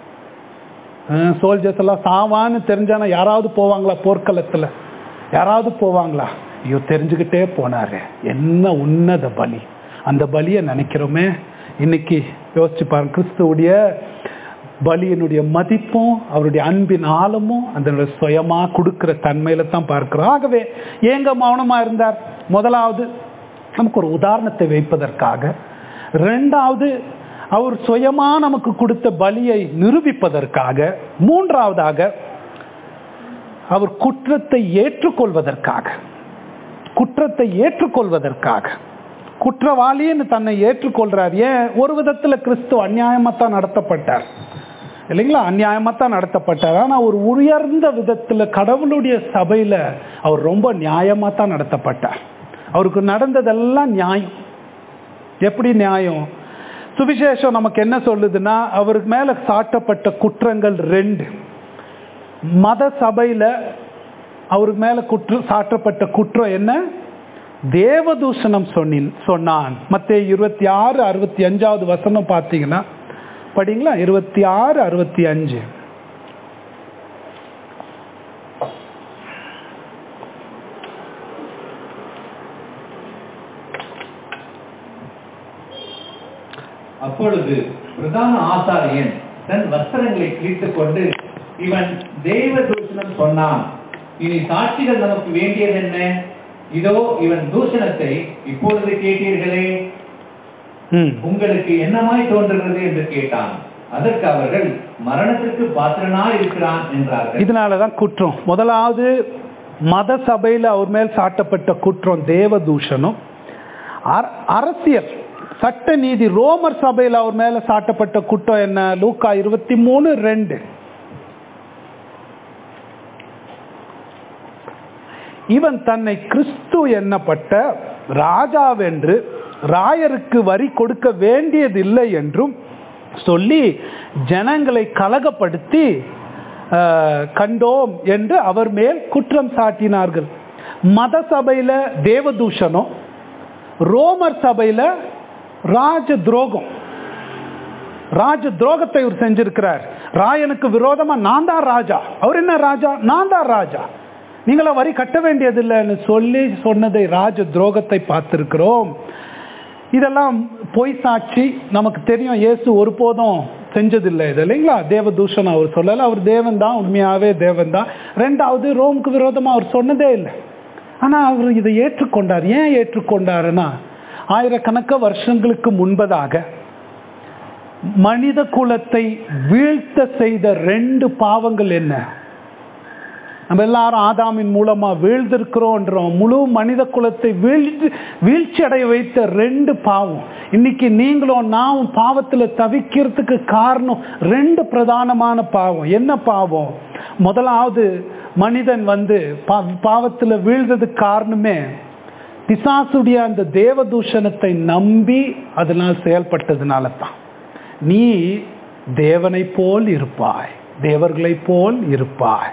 சோல்ஜர்ஸ் எல்லாம் சாவான்னு தெரிஞ்சானா யாராவது போவாங்களா போர்க்களத்துல யாராவது போவாங்களா ஐயோ தெரிஞ்சுக்கிட்டே போனாரு என்ன உன்னத பலி அந்த பலியை நினைக்கிறோமே இன்னைக்கு யோசிச்சு பாருங்க கிறிஸ்துவுடைய பலியினுடைய மதிப்பும் அவருடைய அன்பின் ஆழமும் அந்த சுயமா கொடுக்கிற தன்மையில தான் பார்க்கிறோம் ஆகவே ஏங்க மௌனமா இருந்தார் முதலாவது நமக்கு ஒரு உதாரணத்தை வைப்பதற்காக ரெண்டாவது அவர் சுயமா நமக்கு கொடுத்த பலியை நிரூபிப்பதற்காக மூன்றாவதாக அவர் குற்றத்தை ஏற்றுக்கொள்வதற்காக குற்றத்தை ஏற்றுக்கொள்வதற்காக குற்றவாளின்னு தன்னை ஏற்றுக்கொள்றார் ஏன் ஒரு விதத்துல கிறிஸ்து அநியாயமா தான் நடத்தப்பட்டார் இல்லைங்களா அநியாயமா தான் நடத்தப்பட்டார் ஆனா ஒரு உயர்ந்த விதத்துல கடவுளுடைய சபையில அவர் ரொம்ப நியாயமா தான் நடத்தப்பட்டார் அவருக்கு நடந்ததெல்லாம் நியாயம் எப்படி நியாயம் சுவிசேஷம் நமக்கு என்ன சொல்லுதுன்னா அவருக்கு மேல சாட்டப்பட்ட குற்றங்கள் ரெண்டு மத சபையில அவருக்கு மேல குற்றம் சாட்டப்பட்ட குற்றம் என்ன தேவதூஷணம் சொன்னின் சொன்னான் மத்த இருபத்தி ஆறு அறுபத்தி அஞ்சாவது வசனம் பார்த்தீங்கன்னா படிங்களா இருபத்தி ஆறு அறுபத்தி அஞ்சு அப்பொழுது பிரதான ஆசாரியன் தன் வஸ்திரங்களை கிழித்துக் கொண்டு இவன் தெய்வ தூஷணம் சொன்னான் இனி சாட்சிகள் நமக்கு வேண்டியது என்ன இதோ இவன் தூஷணத்தை இப்பொழுது கேட்டீர்களே ம் உங்களுக்கு என்னமாய் தோன்றுகிறது என்று கேட்டான் அதற்கு அவர்கள் மரணத்திற்கு பாத்திரனா இருக்கிறான் என்றார்கள் இதனாலதான் குற்றம் முதலாவது மத சபையில அவர் மேல் சாட்டப்பட்ட குற்றம் தேவதூஷணம் அர- அரசியல் சட்ட நீதி ரோமர் சபையில் அவர் மேல சாட்டப்பட்ட குற்றம் என்ன லூக்கா இருபத்தி மூணு ரெண்டு இவன் தன்னை கிறிஸ்து எண்ணப்பட்ட ராஜாவென்று ராயருக்கு வரி கொடுக்க வேண்டியதில்லை என்றும் சொல்லி ஜனங்களை கலகப்படுத்தி ஆஹ், கண்டோம் என்று அவர் மேல் குற்றம் சாட்டினார்கள் மத சபையில தேவதூஷணம் ரோமர் சபையில ராஜ துரோகம் ராஜ துரோகத்தை அவர் செஞ்சிருக்கிறார் ராயனுக்கு விரோதமா நான் தான் ராஜா அவர் என்ன ராஜா நான் தான் ராஜா நீங்களா வரி கட்ட வேண்டியதில்லைன்னு சொல்லி சொன்னதை ராஜ துரோகத்தை பார்த்திருக்கிறோம் இதெல்லாம் பொய் சாட்சி நமக்கு தெரியும் இயேசு ஒருபோதும் செஞ்சதில்லை இது இல்லைங்களா தேவதூஷன் அவர் சொல்லலை அவர் தேவன் தான் உண்மையாவே தேவன் தான் ரெண்டாவது ரோமுக்கு விரோதமா அவர் சொன்னதே இல்லை ஆனா அவர் இதை ஏற்றுக்கொண்டார் ஏன் ஏற்றுக்கொண்டாருன்னா ஆயிரக்கணக்க வருஷங்களுக்கு முன்பதாக மனித குலத்தை வீழ்த்த செய்த ரெண்டு பாவங்கள் என்ன நம்ம எல்லாரும் ஆதாமின் மூலமா வீழ்ந்திருக்கிறோன்றோம் முழு மனித குலத்தை வீழ்ச்சி வீழ்ச்சி அடைய வைத்த ரெண்டு பாவம் இன்னைக்கு நீங்களும் நான் பாவத்துல தவிக்கிறதுக்கு காரணம் ரெண்டு பிரதானமான பாவம் என்ன பாவம் முதலாவது மனிதன் வந்து பா- பாவத்துல வீழ்ந்ததுக்கு காரணமே பிசாசுடைய அந்த தேவதூஷணத்தை நம்பி அதனால் செயல்பட்டதுனால தான் நீ தேவனை போல் இருப்பாய் தேவர்களை போல் இருப்பாய்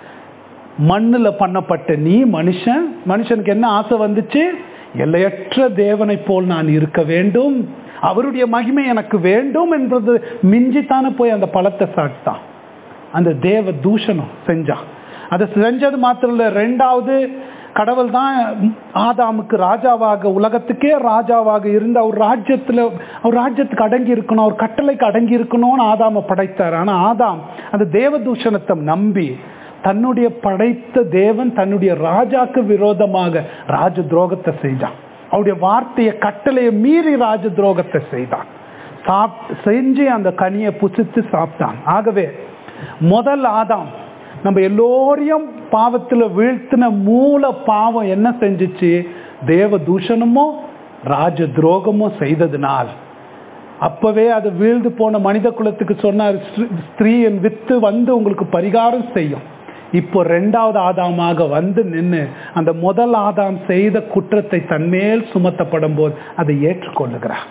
மண்ணில் பண்ணப்பட்ட நீ மனுஷன் மனுஷனுக்கு என்ன ஆசை வந்துச்சு எல்லையற்ற தேவனை போல் நான் இருக்க வேண்டும் அவருடைய மகிமை எனக்கு வேண்டும் என்பது மிஞ்சித்தானே போய் அந்த பழத்தை சாப்பிட்டான் அந்த தேவ தூஷணம் செஞ்சான் அதை செஞ்சது மாத்திரம் இல்லை ரெண்டாவது கடவுள் தான் ஆதாமுக்கு ராஜாவாக உலகத்துக்கே ராஜாவாக இருந்து அவர் ராஜ்யத்தில் அவர் ராஜ்யத்துக்கு அடங்கி இருக்கணும் அவர் கட்டளைக்கு அடங்கி இருக்கணும்னு ஆதாமை படைத்தார் ஆனால் ஆதாம் அந்த தேவ தூஷணத்தை நம்பி தன்னுடைய படைத்த தேவன் தன்னுடைய ராஜாக்கு விரோதமாக ராஜ துரோகத்தை செய்தான் அவருடைய வார்த்தையை கட்டளையை மீறி ராஜ துரோகத்தை செய்தான் சாப்பிட்டு செஞ்சு அந்த கனியை புசித்து சாப்பிட்டான் ஆகவே முதல் ஆதாம் நம்ம எல்லோரையும் பாவத்துல வீழ்த்தின மூல பாவம் என்ன செஞ்சுச்சு தேவ தூஷணமோ ராஜ துரோகமோ செய்ததினால் அப்பவே அது வீழ்ந்து போன மனித குலத்துக்கு சொன்னார் "ஸ்ரீ- ஸ்திரீயின் வித்து வந்து உங்களுக்கு பரிகாரம் செய்யும் இப்போ ரெண்டாவது ஆதாமாக வந்து நின்று அந்த முதல் ஆதாம் செய்த குற்றத்தை தன்மேல் சுமத்தப்படும் போது அதை ஏற்றுக்கொள்ளுகிறார்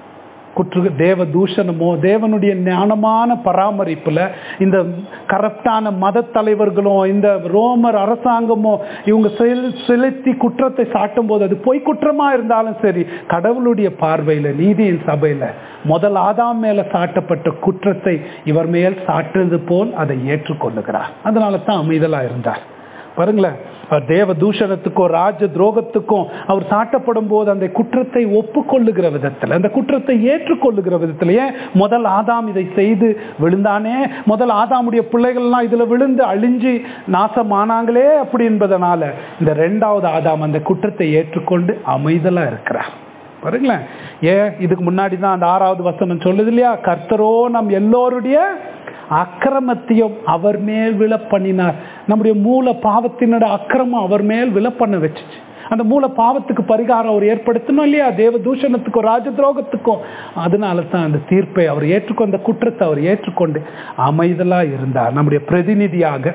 குற்று தேவ தூஷணமோ தேவனுடைய ஞானமான பராமரிப்புல இந்த கரப்டான மத தலைவர்களும் இந்த ரோமர் அரசாங்கமோ இவங்க செல் செலுத்தி குற்றத்தை சாட்டும் போது அது பொய் குற்றமா இருந்தாலும் சரி கடவுளுடைய பார்வையில நீதியின் சபையில முதல் ஆதாம் மேல சாட்டப்பட்ட குற்றத்தை இவர் மேல் சாட்டுறது போல் அதை ஏற்றுக்கொள்ளுகிறார் அதனால தான் அமைதலா இருந்தார் பாருங்களேன் அவர் தேவ தூஷணத்துக்கும் ராஜ துரோகத்துக்கும் அவர் சாட்டப்படும் போது அந்த குற்றத்தை ஒப்புக்கொள்ளுகிற விதத்தில் அந்த குற்றத்தை ஏற்றுக்கொள்ளுகிற விதத்தில் ஏன் முதல் ஆதாம் இதை செய்து விழுந்தானே முதல் ஆதாமுடைய பிள்ளைகள்லாம் இதுல விழுந்து அழிஞ்சு நாசமானாங்களே அப்படி என்பதனால இந்த ரெண்டாவது ஆதாம் அந்த குற்றத்தை ஏற்றுக்கொண்டு அமைதலா இருக்கிறார் பாருங்களேன் ஏன் இதுக்கு முன்னாடி தான் அந்த ஆறாவது வசனம் சொல்லுது இல்லையா கர்த்தரோ நம் எல்லோருடைய அக்கிரமத்தையும் அவர் மேல் விழ பண்ணினார் நம்முடைய மூல பாவத்தினோட அக்கிரமம் அவர் மேல் விழ பண்ண வச்சுச்சு அந்த மூல பாவத்துக்கு பரிகாரம் அவர் ஏற்படுத்தணும் இல்லையா தேவ தூஷணத்துக்கும் ராஜ துரோகத்துக்கும் அதனால தான் அந்த தீர்ப்பை அவர் ஏற்றுக்கொண்ட அந்த குற்றத்தை அவர் ஏற்றுக்கொண்டு அமைதலா இருந்தார் நம்முடைய பிரதிநிதியாக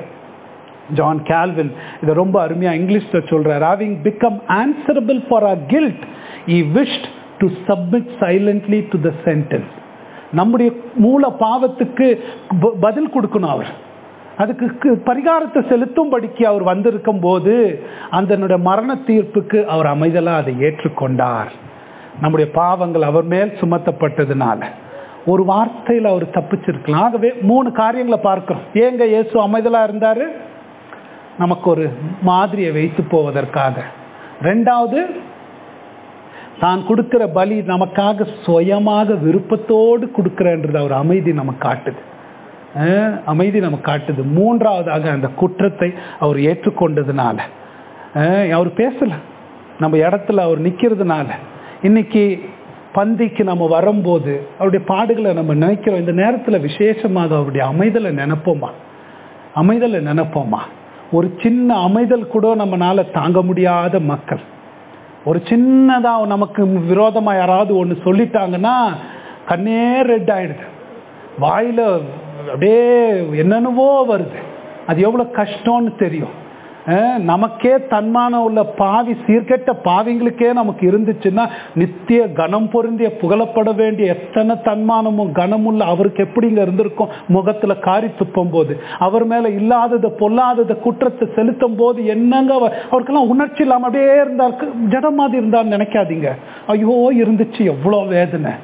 ஜான் கால்வின் இதை ரொம்ப அருமையா இங்கிலீஷ்ல சொல்றார் having become answerable for a guilt I wish to submit silently to the sentence நம்முடைய மூல பாவத்துக்கு ப- பதில் கொடுக்கணும் அவர் அதுக்கு கு- பரிகாரத்தை செலுத்தும்படிக்கு அவர் வந்திருக்கும் போது அந்த மரண தீர்ப்புக்கு அவர் அமைதலா அதை ஏற்றுக்கொண்டார் நம்முடைய பாவங்கள் அவர் மேல் சுமத்தப்பட்டதுனால ஒரு வார்த்தையில் அவர் தப்பிச்சிருக்கலாம் ஆகவே மூணு காரியங்களை பார்க்கிறோம் ஏங்க இயேசு அமைதலா இருந்தாரு நமக்கு ஒரு மாதிரியை வைத்து போவதற்காக ரெண்டாவது தான் கொடுக்கிற பலி நமக்காக சுயமாக விருப்பத்தோடு கொடுக்கிறன்றது அவர் அமைதி நமக்கு காட்டுது அஹ் அமைதி நமக்கு காட்டுது மூன்றாவதாக அந்த குற்றத்தை அவர் ஏற்றுக்கொண்டதுனால அஹ் அவர் பேசல நம்ம இடத்துல அவர் நிக்கிறதுனால இன்னைக்கு பந்திக்கு நம்ம வரும்போது அவருடைய பாடுகளை நம்ம நினைக்கிறோம் இந்த நேரத்தில் விசேஷமாக அவருடைய அமைதலை நினைப்போமா அமைதலை நினைப்போமா ஒரு சின்ன அமைதல் கூட நம்மனால தாங்க முடியாத மக்கள் ஒரு சின்னதா நமக்கு விரோதமா யாராவது ஒன்று சொல்லிட்டாங்கன்னா கண்ணே ரெட் ஆயிடுது வாயில அப்படியே என்னென்னவோ வருது அது எவ்வளவு கஷ்டம்னு தெரியும் அஹ் நமக்கே தன்மானம் உள்ள பாவி சீர்கெட்ட பாவிங்களுக்கே நமக்கு இருந்துச்சுன்னா நித்திய கனம் பொருந்திய புகழப்பட வேண்டிய எத்தனை தன்மானமும் கனமுள்ள அவருக்கு எப்படிங்க இருந்திருக்கும் முகத்துல காரி துப்பும் போது அவர் மேல இல்லாததை பொல்லாததை குற்றத்தை செலுத்தும் போது என்னங்க அவர்- அவருக்கெல்லாம் உணர்ச்சி இல்லாம அப்படியே இருந்தார் ஜடம் மாதிரி இருந்தார்னு நினைக்காதீங்க ஐயோ இருந்துச்சு எவ்வளோ வேதனை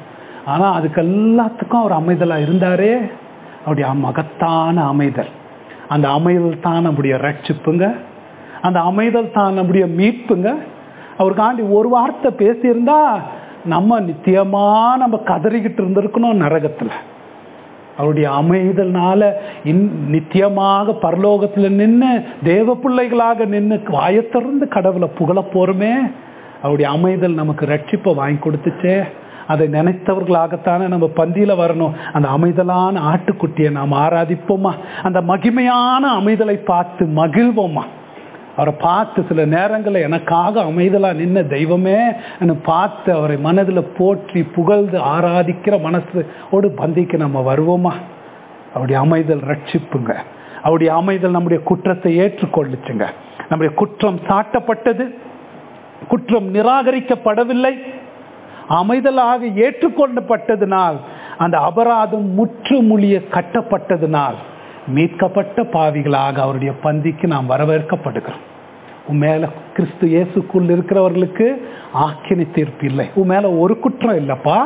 ஆனா அதுக்கு எல்லாத்துக்கும் அவர் அமைதலா இருந்தாரே அவருடைய மகத்தான அமைதல் அந்த அமைதல் தான் நம்முடைய ரட்சிப்புங்க அந்த அமைதல் தான் நம்முடைய மீட்புங்க அவருக்காண்டி ஒரு வார்த்தை பேசியிருந்தா நம்ம நித்தியமா நம்ம கதறிக்கிட்டு இருந்திருக்கணும் நரகத்துல அவருடைய அமைதல்னால இன் நித்தியமாக பரலோகத்துல நின்று தேவ பிள்ளைகளாக நின்று வாயத்திறந்து கடவுளை புகழ போறோமே அவருடைய அமைதல் நமக்கு ரட்சிப்பை வாங்கி கொடுத்துச்சே அதை நினைத்தவர்களாகத்தானே நம்ம பந்தியில வரணும் அந்த அமைதலான ஆட்டுக்குட்டியை நாம் ஆராதிப்போமா அந்த மகிமையான அமைதலை பார்த்து மகிழ்வோமா அவரை பார்த்து சில நேரங்களில் எனக்காக அமைதலா நின்ன தெய்வமே பார்த்து அவரை மனதில் போற்றி புகழ்ந்து ஆராதிக்கிற மனசோடு பந்திக்கு நம்ம வருவோமா அவருடைய அமைதல் ரட்சிப்புங்க அவருடைய அமைதல் நம்முடைய குற்றத்தை ஏற்றுக்கொள்ளுச்சுங்க நம்முடைய குற்றம் சாட்டப்பட்டது குற்றம் நிராகரிக்கப்படவில்லை அமைதலாக ஏற்றுக்கொள்ளப்பட்டதினால் அந்த அபராதம் முற்றுமொழிய கட்டப்பட்டதினால் மீட்கப்பட்ட பாவிகளாக அவருடைய பந்திக்கு நாம் வரவேற்கப்படுகிறோம் உன் மேல கிறிஸ்து இயேசுக்குள் இருக்கிறவர்களுக்கு ஆக்கினி தீர்ப்பு இல்லை உன் மேல ஒரு குற்றம் இல்லப்பா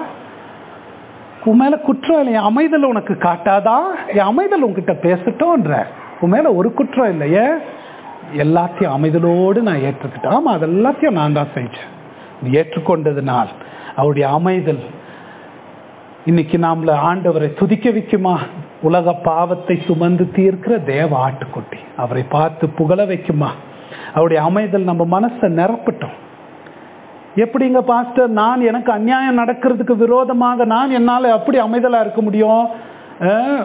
உன் மேல குற்றம் இல்லை என் அமைதல் உனக்கு காட்டாதா என் அமைதல் உன்கிட்ட பேசட்டோன்ற உன் மேல ஒரு குற்றம் இல்லையே எல்லாத்தையும் அமைதலோடு நான் ஏற்றுக்கிட்டேன் ஆமா அது எல்லாத்தையும் நான் தான் செஞ்சேன் நீ ஏற்றுக்கொண்டதுனால் அவருடைய அமைதல் இன்னைக்கு நாமள ஆண்டவரை துதிக்க வைக்குமா உலக பாவத்தை சுமந்து தீர்க்கிற தேவ ஆட்டுக்குட்டி அவரை பார்த்து புகழ வைக்குமா அவருடைய அமைதல் நம்ம மனசை நிரப்பட்டோம் எப்படிங்க பாஸ்டர் நான் எனக்கு அநியாயம் நடக்கிறதுக்கு விரோதமாக நான் என்னால் அப்படி அமைதலா இருக்க முடியும் அஹ்,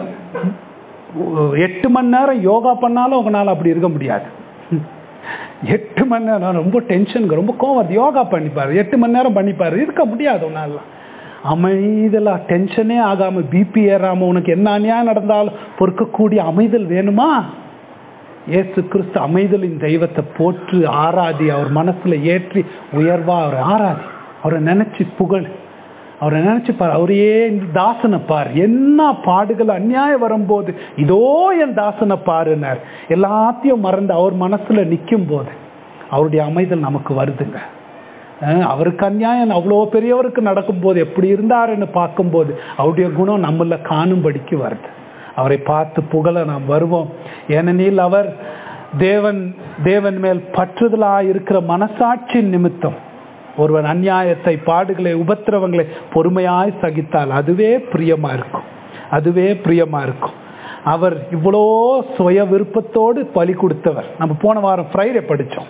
எட்டு மணி நேரம் யோகா பண்ணாலும் உங்களால் அப்படி இருக்க முடியாது எட்டு மணி நேரம் ரொம்ப டென்ஷனுக்கு ரொம்ப கோவம் வருது. யோகா பண்ணிப்பாரு எட்டு மணி நேரம் பண்ணிப்பாரு இருக்க முடியாது உன்னால அமைதலா டென்ஷனே ஆகாம பிபி ஏறாம உனக்கு என்ன அநியாயம் நடந்தாலும் பொறுக்கக்கூடிய அமைதல் வேணுமா இயேசு கிறிஸ்து அமைதலின் தெய்வத்தை போற்று ஆராதி அவர் மனசுல ஏற்றி உயர்வா அவரை ஆராதி அவரை நினைச்சு புகழ் அவரை நினைச்சு பாரு அவரையே இந்த தாசனை பார் என்ன பாடுகள் அநியாயம் வரும்போது இதோ என் தாசனை பாருனார் எல்லாத்தையும் மறந்து அவர் மனசுல நிற்கும் போது அவருடைய அமைதல் நமக்கு வருதுங்க அஹ் அவருக்கு அநியாயம் அவ்வளோ பெரியவருக்கு நடக்கும்போது எப்படி இருந்தாருன்னு பார்க்கும்போது அவருடைய குணம் நம்மள காணும்படிக்கு வருது அவரை பார்த்து புகழ நாம் வருவோம் ஏனெனில் அவர் தேவன் தேவன் மேல் பற்றுதலா இருக்கிற மனசாட்சி நிமித்தம் ஒருவன் அநியாயத்தை பாடுகளை உபத்திரவங்களை பொறுமையாய் சகித்தால் அதுவே பிரியமா இருக்கும் அதுவே பிரியமா இருக்கும் அவர் இவ்வளோ சுய விருப்பத்தோடு பலி கொடுத்தவர் நம்ம போன வாரம் ஃப்ரைடே படித்தோம்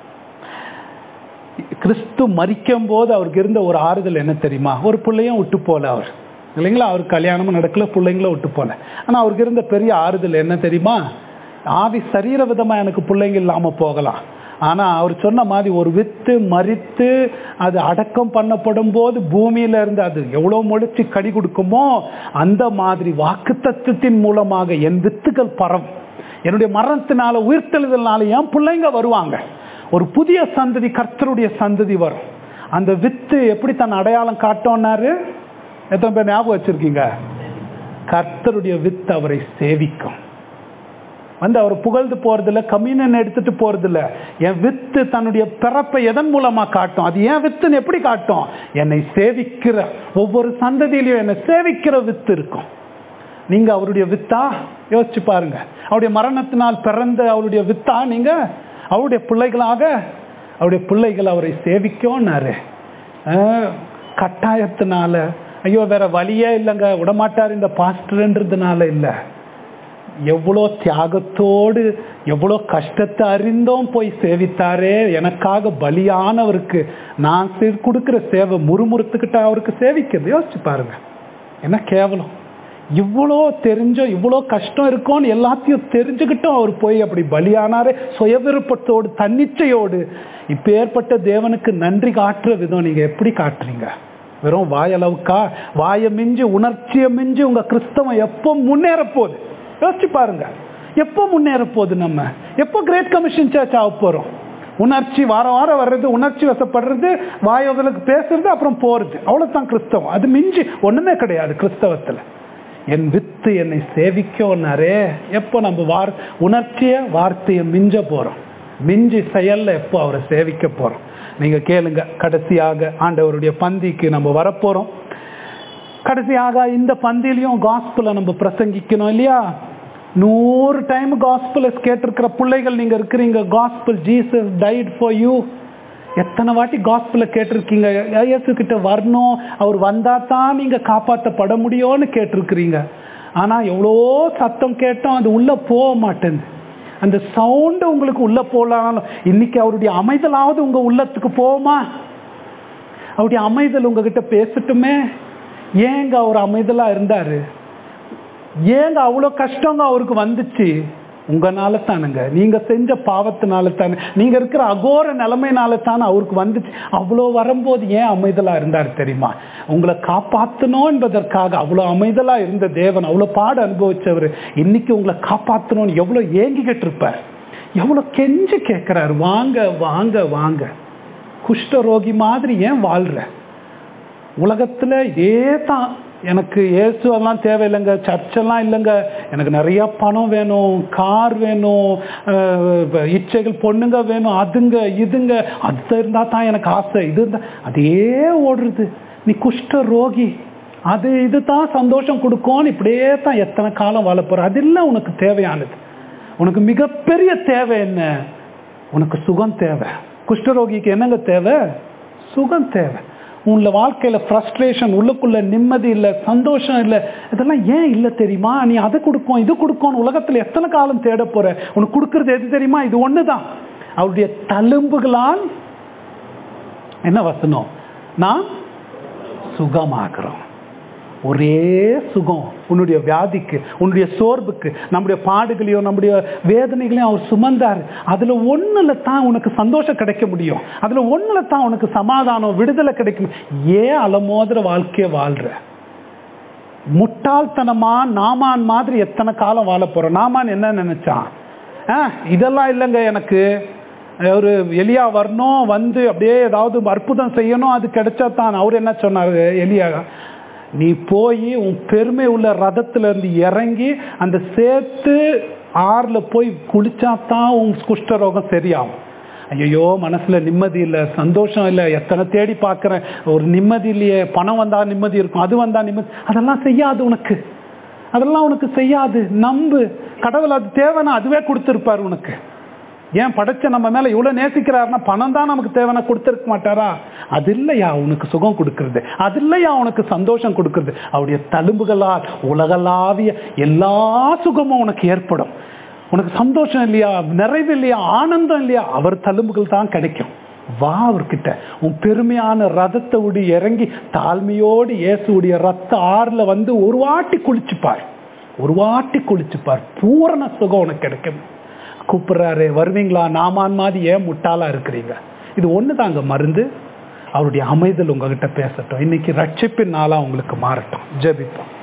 கிறிஸ்து மரிக்கும் போது அவருக்கு இருந்த ஒரு ஆறுதல் என்ன தெரியுமா ஒரு பிள்ளையும் விட்டு போல அவர் இல்லைங்களா அவருக்கு கல்யாணமும் நடக்கல பிள்ளைங்களும் விட்டு போல ஆனா அவருக்கு இருந்த பெரிய ஆறுதல் என்ன தெரியுமா ஆவி சரீர விதமா எனக்கு பிள்ளைங்க இல்லாம போகலாம் ஆனா அவர் சொன்ன மாதிரி ஒரு வித்து மறித்து அது அடக்கம் பண்ணப்படும் போது பூமியில இருந்து அது எவ்வளவு முளைச்சு கடி கொடுக்குமோ அந்த மாதிரி வாக்கு தத்துவத்தின் மூலமாக என் வித்துகள் பரவும் என்னுடைய மரணத்தினால உயிர்த்தெழுதல்னால என் பிள்ளைங்க வருவாங்க ஒரு புதிய சந்ததி கர்த்தருடைய சந்ததி வரும் அந்த வித்து எப்படி தன் அடையாளம் காட்டோன்னாரு எத்தனை பேர் ஞாபகம் வச்சிருக்கீங்க கர்த்தருடைய வித்து அவரை சேவிக்கும் வந்து அவர் புகழ்ந்து போறதில்ல கம்யூனன் எடுத்துட்டு போறதில்ல என் வித்து தன்னுடைய பிறப்பை எதன் மூலமா காட்டும் அது ஏன் வித்துன்னு எப்படி காட்டும் என்னை சேவிக்கிற ஒவ்வொரு சந்ததியிலையும் என்னை சேவிக்கிற வித்து இருக்கும் நீங்க அவருடைய வித்தா யோசிச்சு பாருங்க அவருடைய மரணத்தினால் பிறந்த அவருடைய வித்தா நீங்க அவருடைய பிள்ளைகளாக அவருடைய பிள்ளைகள் அவரை சேவிக்கோன்னாரு ஆஹ், கட்டாயத்தினால ஐயோ வேற வழியே இல்லைங்க விடமாட்டார் இந்த பாஸ்டர்ன்றதுனால இல்லை எவ்வளோ தியாகத்தோடு எவ்வளோ கஷ்டத்தை அறிந்தோம் போய் சேவித்தாரே எனக்காக பலியானவருக்கு நான் செ- கொடுக்கிற சேவை முறுமுறுத்துக்கிட்ட அவருக்கு சேவிக்கிறது யோசிச்சு பாருங்க என்ன கேவலம் இவ்வளோ தெரிஞ்சோ இவ்வளோ கஷ்டம் இருக்கும்னு எல்லாத்தையும் தெரிஞ்சுக்கிட்டும் அவர் போய் அப்படி பலியானாரே சுயவிருப்பத்தோடு தன்னிச்சையோடு இப்ப ஏற்பட்ட தேவனுக்கு நன்றி காட்டுற விதம் நீங்க எப்படி காட்டுறீங்க வெறும் வாயளவுக்கா வாயை மிஞ்சி உணர்ச்சியை மிஞ்சி உங்க கிறிஸ்தவம் எப்போ முன்னேற போகுது யோசிச்சு பாருங்க எப்போ முன்னேற போகுது நம்ம எப்போ கிரேட் கமிஷன் சர்ச் ஆக போறோம் உணர்ச்சி வாரம் வாரம் வர்றது உணர்ச்சி வசப்படுறது வாயோதலுக்கு பேசுறது அப்புறம் போறது அவ்வளவுதான் கிறிஸ்தவம் அது மிஞ்சி ஒண்ணுமே கிடையாது கிறிஸ்தவத்துல என் வித்து என்னை சேவிக்கோன்னாரே எப்போ நம்ம வார் உணர்ச்சிய வார்த்தையை மிஞ்ச போறோம் மிஞ்சி செயல்ல எப்போ அவரை சேவிக்க போறோம் நீங்க கேளுங்க கடைசியாக ஆண்டவருடைய பந்திக்கு நம்ம வரப்போறோம் கடைசியாக இந்த பந்தியிலையும் காஸ்பிளை நம்ம பிரசங்கிக்கணும் இல்லையா நூறு டைம் காஸ்பிள கேட்டிருக்கிற பிள்ளைகள் நீங்க இருக்கிறீங்க gospel Jesus died for you எத்தனை வாட்டி காஸ்பிள கேட்டிருக்கீங்க இயேசு கிட்ட வரணும் அவர் வந்தா தான் நீங்க காப்பாற்றப்பட முடியும்னு கேட்டிருக்கிறீங்க ஆனா எவ்வளோ சத்தம் கேட்டோம் அது உள்ள போக மாட்டேங்குது அந்த சவுண்டு உங்களுக்கு உள்ள போகலானாலும் இன்னைக்கு அவருடைய அமைதலாவது உங்க உள்ளத்துக்கு போகுமா அவருடைய அமைதல் உங்ககிட்ட பேசட்டுமே ஏங்க அவர் அமைதலா இருந்தாரு ஏங்க அவ்வளோ கஷ்டங்க அவருக்கு வந்துச்சு உங்களால தானுங்க நீங்க செஞ்ச பாவத்தினால தானே நீங்க இருக்கிற அகோர நிலைமைனால தானே அவருக்கு வந்துச்சு அவ்வளோ வரும்போது ஏன் அமைதலா இருந்தார் தெரியுமா உங்களை காப்பாற்றணும் என்பதற்காக அவ்வளோ அமைதலா இருந்த தேவன் அவ்வளோ பாடு அனுபவிச்சவர் இன்னைக்கு உங்களை காப்பாற்றணும்னு எவ்வளோ ஏங்கிக்கிட்டு இருப்பார் எவ்வளோ கெஞ்சி கேட்கிறாரு வாங்க வாங்க வாங்க குஷ்டரோகி மாதிரி ஏன் வாழ்ற உலகத்துல இதே தான் எனக்கு இயேசு எல்லாம் தேவையில்லைங்க சர்ச்செல்லாம் இல்லைங்க எனக்கு நிறைய பணம் வேணும் கார் வேணும் அஹ், இச்சைகள் பொண்ணுங்க வேணும் அதுங்க இதுங்க அது இருந்தா தான் எனக்கு ஆசை இது இருந்தா அதே ஓடுறது நீ குஷ்ட ரோகி அது இது தான் சந்தோஷம் கொடுக்கும் இப்படியே தான் எத்தனை காலம் வாழ போற அது இல்லை உனக்கு தேவையானது உனக்கு மிகப்பெரிய தேவை என்ன உனக்கு சுகம் தேவை குஷ்டரோகிக்கு என்னங்க தேவை சுகம் தேவை உன்ல வாழ்க்கையில ஃப்ரஸ்ட்ரேஷன் உள்ளுக்குள்ள நிம்மதி இல்லை சந்தோஷம் இல்லை இதெல்லாம் ஏன் இல்லை தெரியுமா நீ அதை கொடுக்கும் இது கொடுக்கும் உலகத்துல எத்தனை காலம் தேட போற உனக்கு கொடுக்கறது எது தெரியுமா இது ஒண்ணுதான் அவருடைய தழும்புகளால் என்ன வசனம் நான் சுகமாக்குறோம் ஒரே சுகம் உன்னுடைய வியாதிக்கு உன்னுடைய சோர்வுக்கு நம்முடைய பாடுகளையும் நம்முடைய வேதனைகளையும் அவர் சுமந்தார் அதுல ஒண்ணுல தான் உனக்கு சந்தோஷம் கிடைக்க முடியும் அதுல ஒண்ணுல தான் உனக்கு சமாதானம் விடுதலை கிடைக்கும் ஏன் அலமோதுற வாழ்க்கைய வாழ்ற முட்டாள்தனமா நாமான் மாதிரி எத்தனை காலம் வாழ போறோம் நாமான் என்ன நினைச்சான் ஆ, இதெல்லாம் இல்லைங்க எனக்கு ஒரு எலியா வரணும் வந்து அப்படியே ஏதாவது அற்புதம் செய்யணும் அது கிடைச்சா தான் அவர் என்ன சொன்னாரு எலியா நீ போய் உன் பெருமை உள்ள ரதத்துல இருந்து இறங்கி அந்த சேர்த்து ஆறுல போய் குளிச்சா தான் உன் குஷ்டரோகம் சரியாகும் ஐயோ மனசுல நிம்மதி இல்லை சந்தோஷம் இல்லை எத்தனை தேடி பார்க்குறேன் ஒரு நிம்மதி இல்லையே பணம் வந்தா நிம்மதி இருக்கும் அது வந்தா நிம்மதி அதெல்லாம் செய்யாது உனக்கு அதெல்லாம் உனக்கு செய்யாது நம்பு கடவுள் அது தேவைன்னா அதுவே கொடுத்துருப்பார் உனக்கு ஏன் படைச்ச நம்ம மேல இவ்வளவு நேசிக்கிறாருன்னா பணம் தான் நமக்கு தேவைன்னா கொடுத்துருக்க மாட்டாரா அது இல்லையா உனக்கு சுகம் கொடுக்கறது அது இல்லையா உனக்கு சந்தோஷம் கொடுக்கறது அவருடைய தழும்புகளால் உலகளாவிய எல்லா சுகமும் உனக்கு ஏற்படும் உனக்கு சந்தோஷம் இல்லையா நிறைவு இல்லையா ஆனந்தம் இல்லையா அவர் தழும்புகள் தான் கிடைக்கும் வா அவர்கிட்ட உன் பெருமையான ரதத்தை விடி இறங்கி தாழ்மையோடு இயேசுடைய ரத்த ஆறுல வந்து ஒரு வாட்டி குளிச்சுப்பார் ஒரு வாட்டி குளிச்சுப்பார் பூரண சுகம் உனக்கு கிடைக்கும் கூப்பிடுறாரு வருவீங்களா நாமான் மாதிரி ஏன் முட்டாளா இருக்கிறீங்க இது ஒன்று தாங்க மருந்து அவருடைய அமைதல் உங்ககிட்ட பேசட்டும் இன்னைக்கு ரட்சிப்பின் நாளா உங்களுக்கு மாறட்டும் ஜெபிப்போம்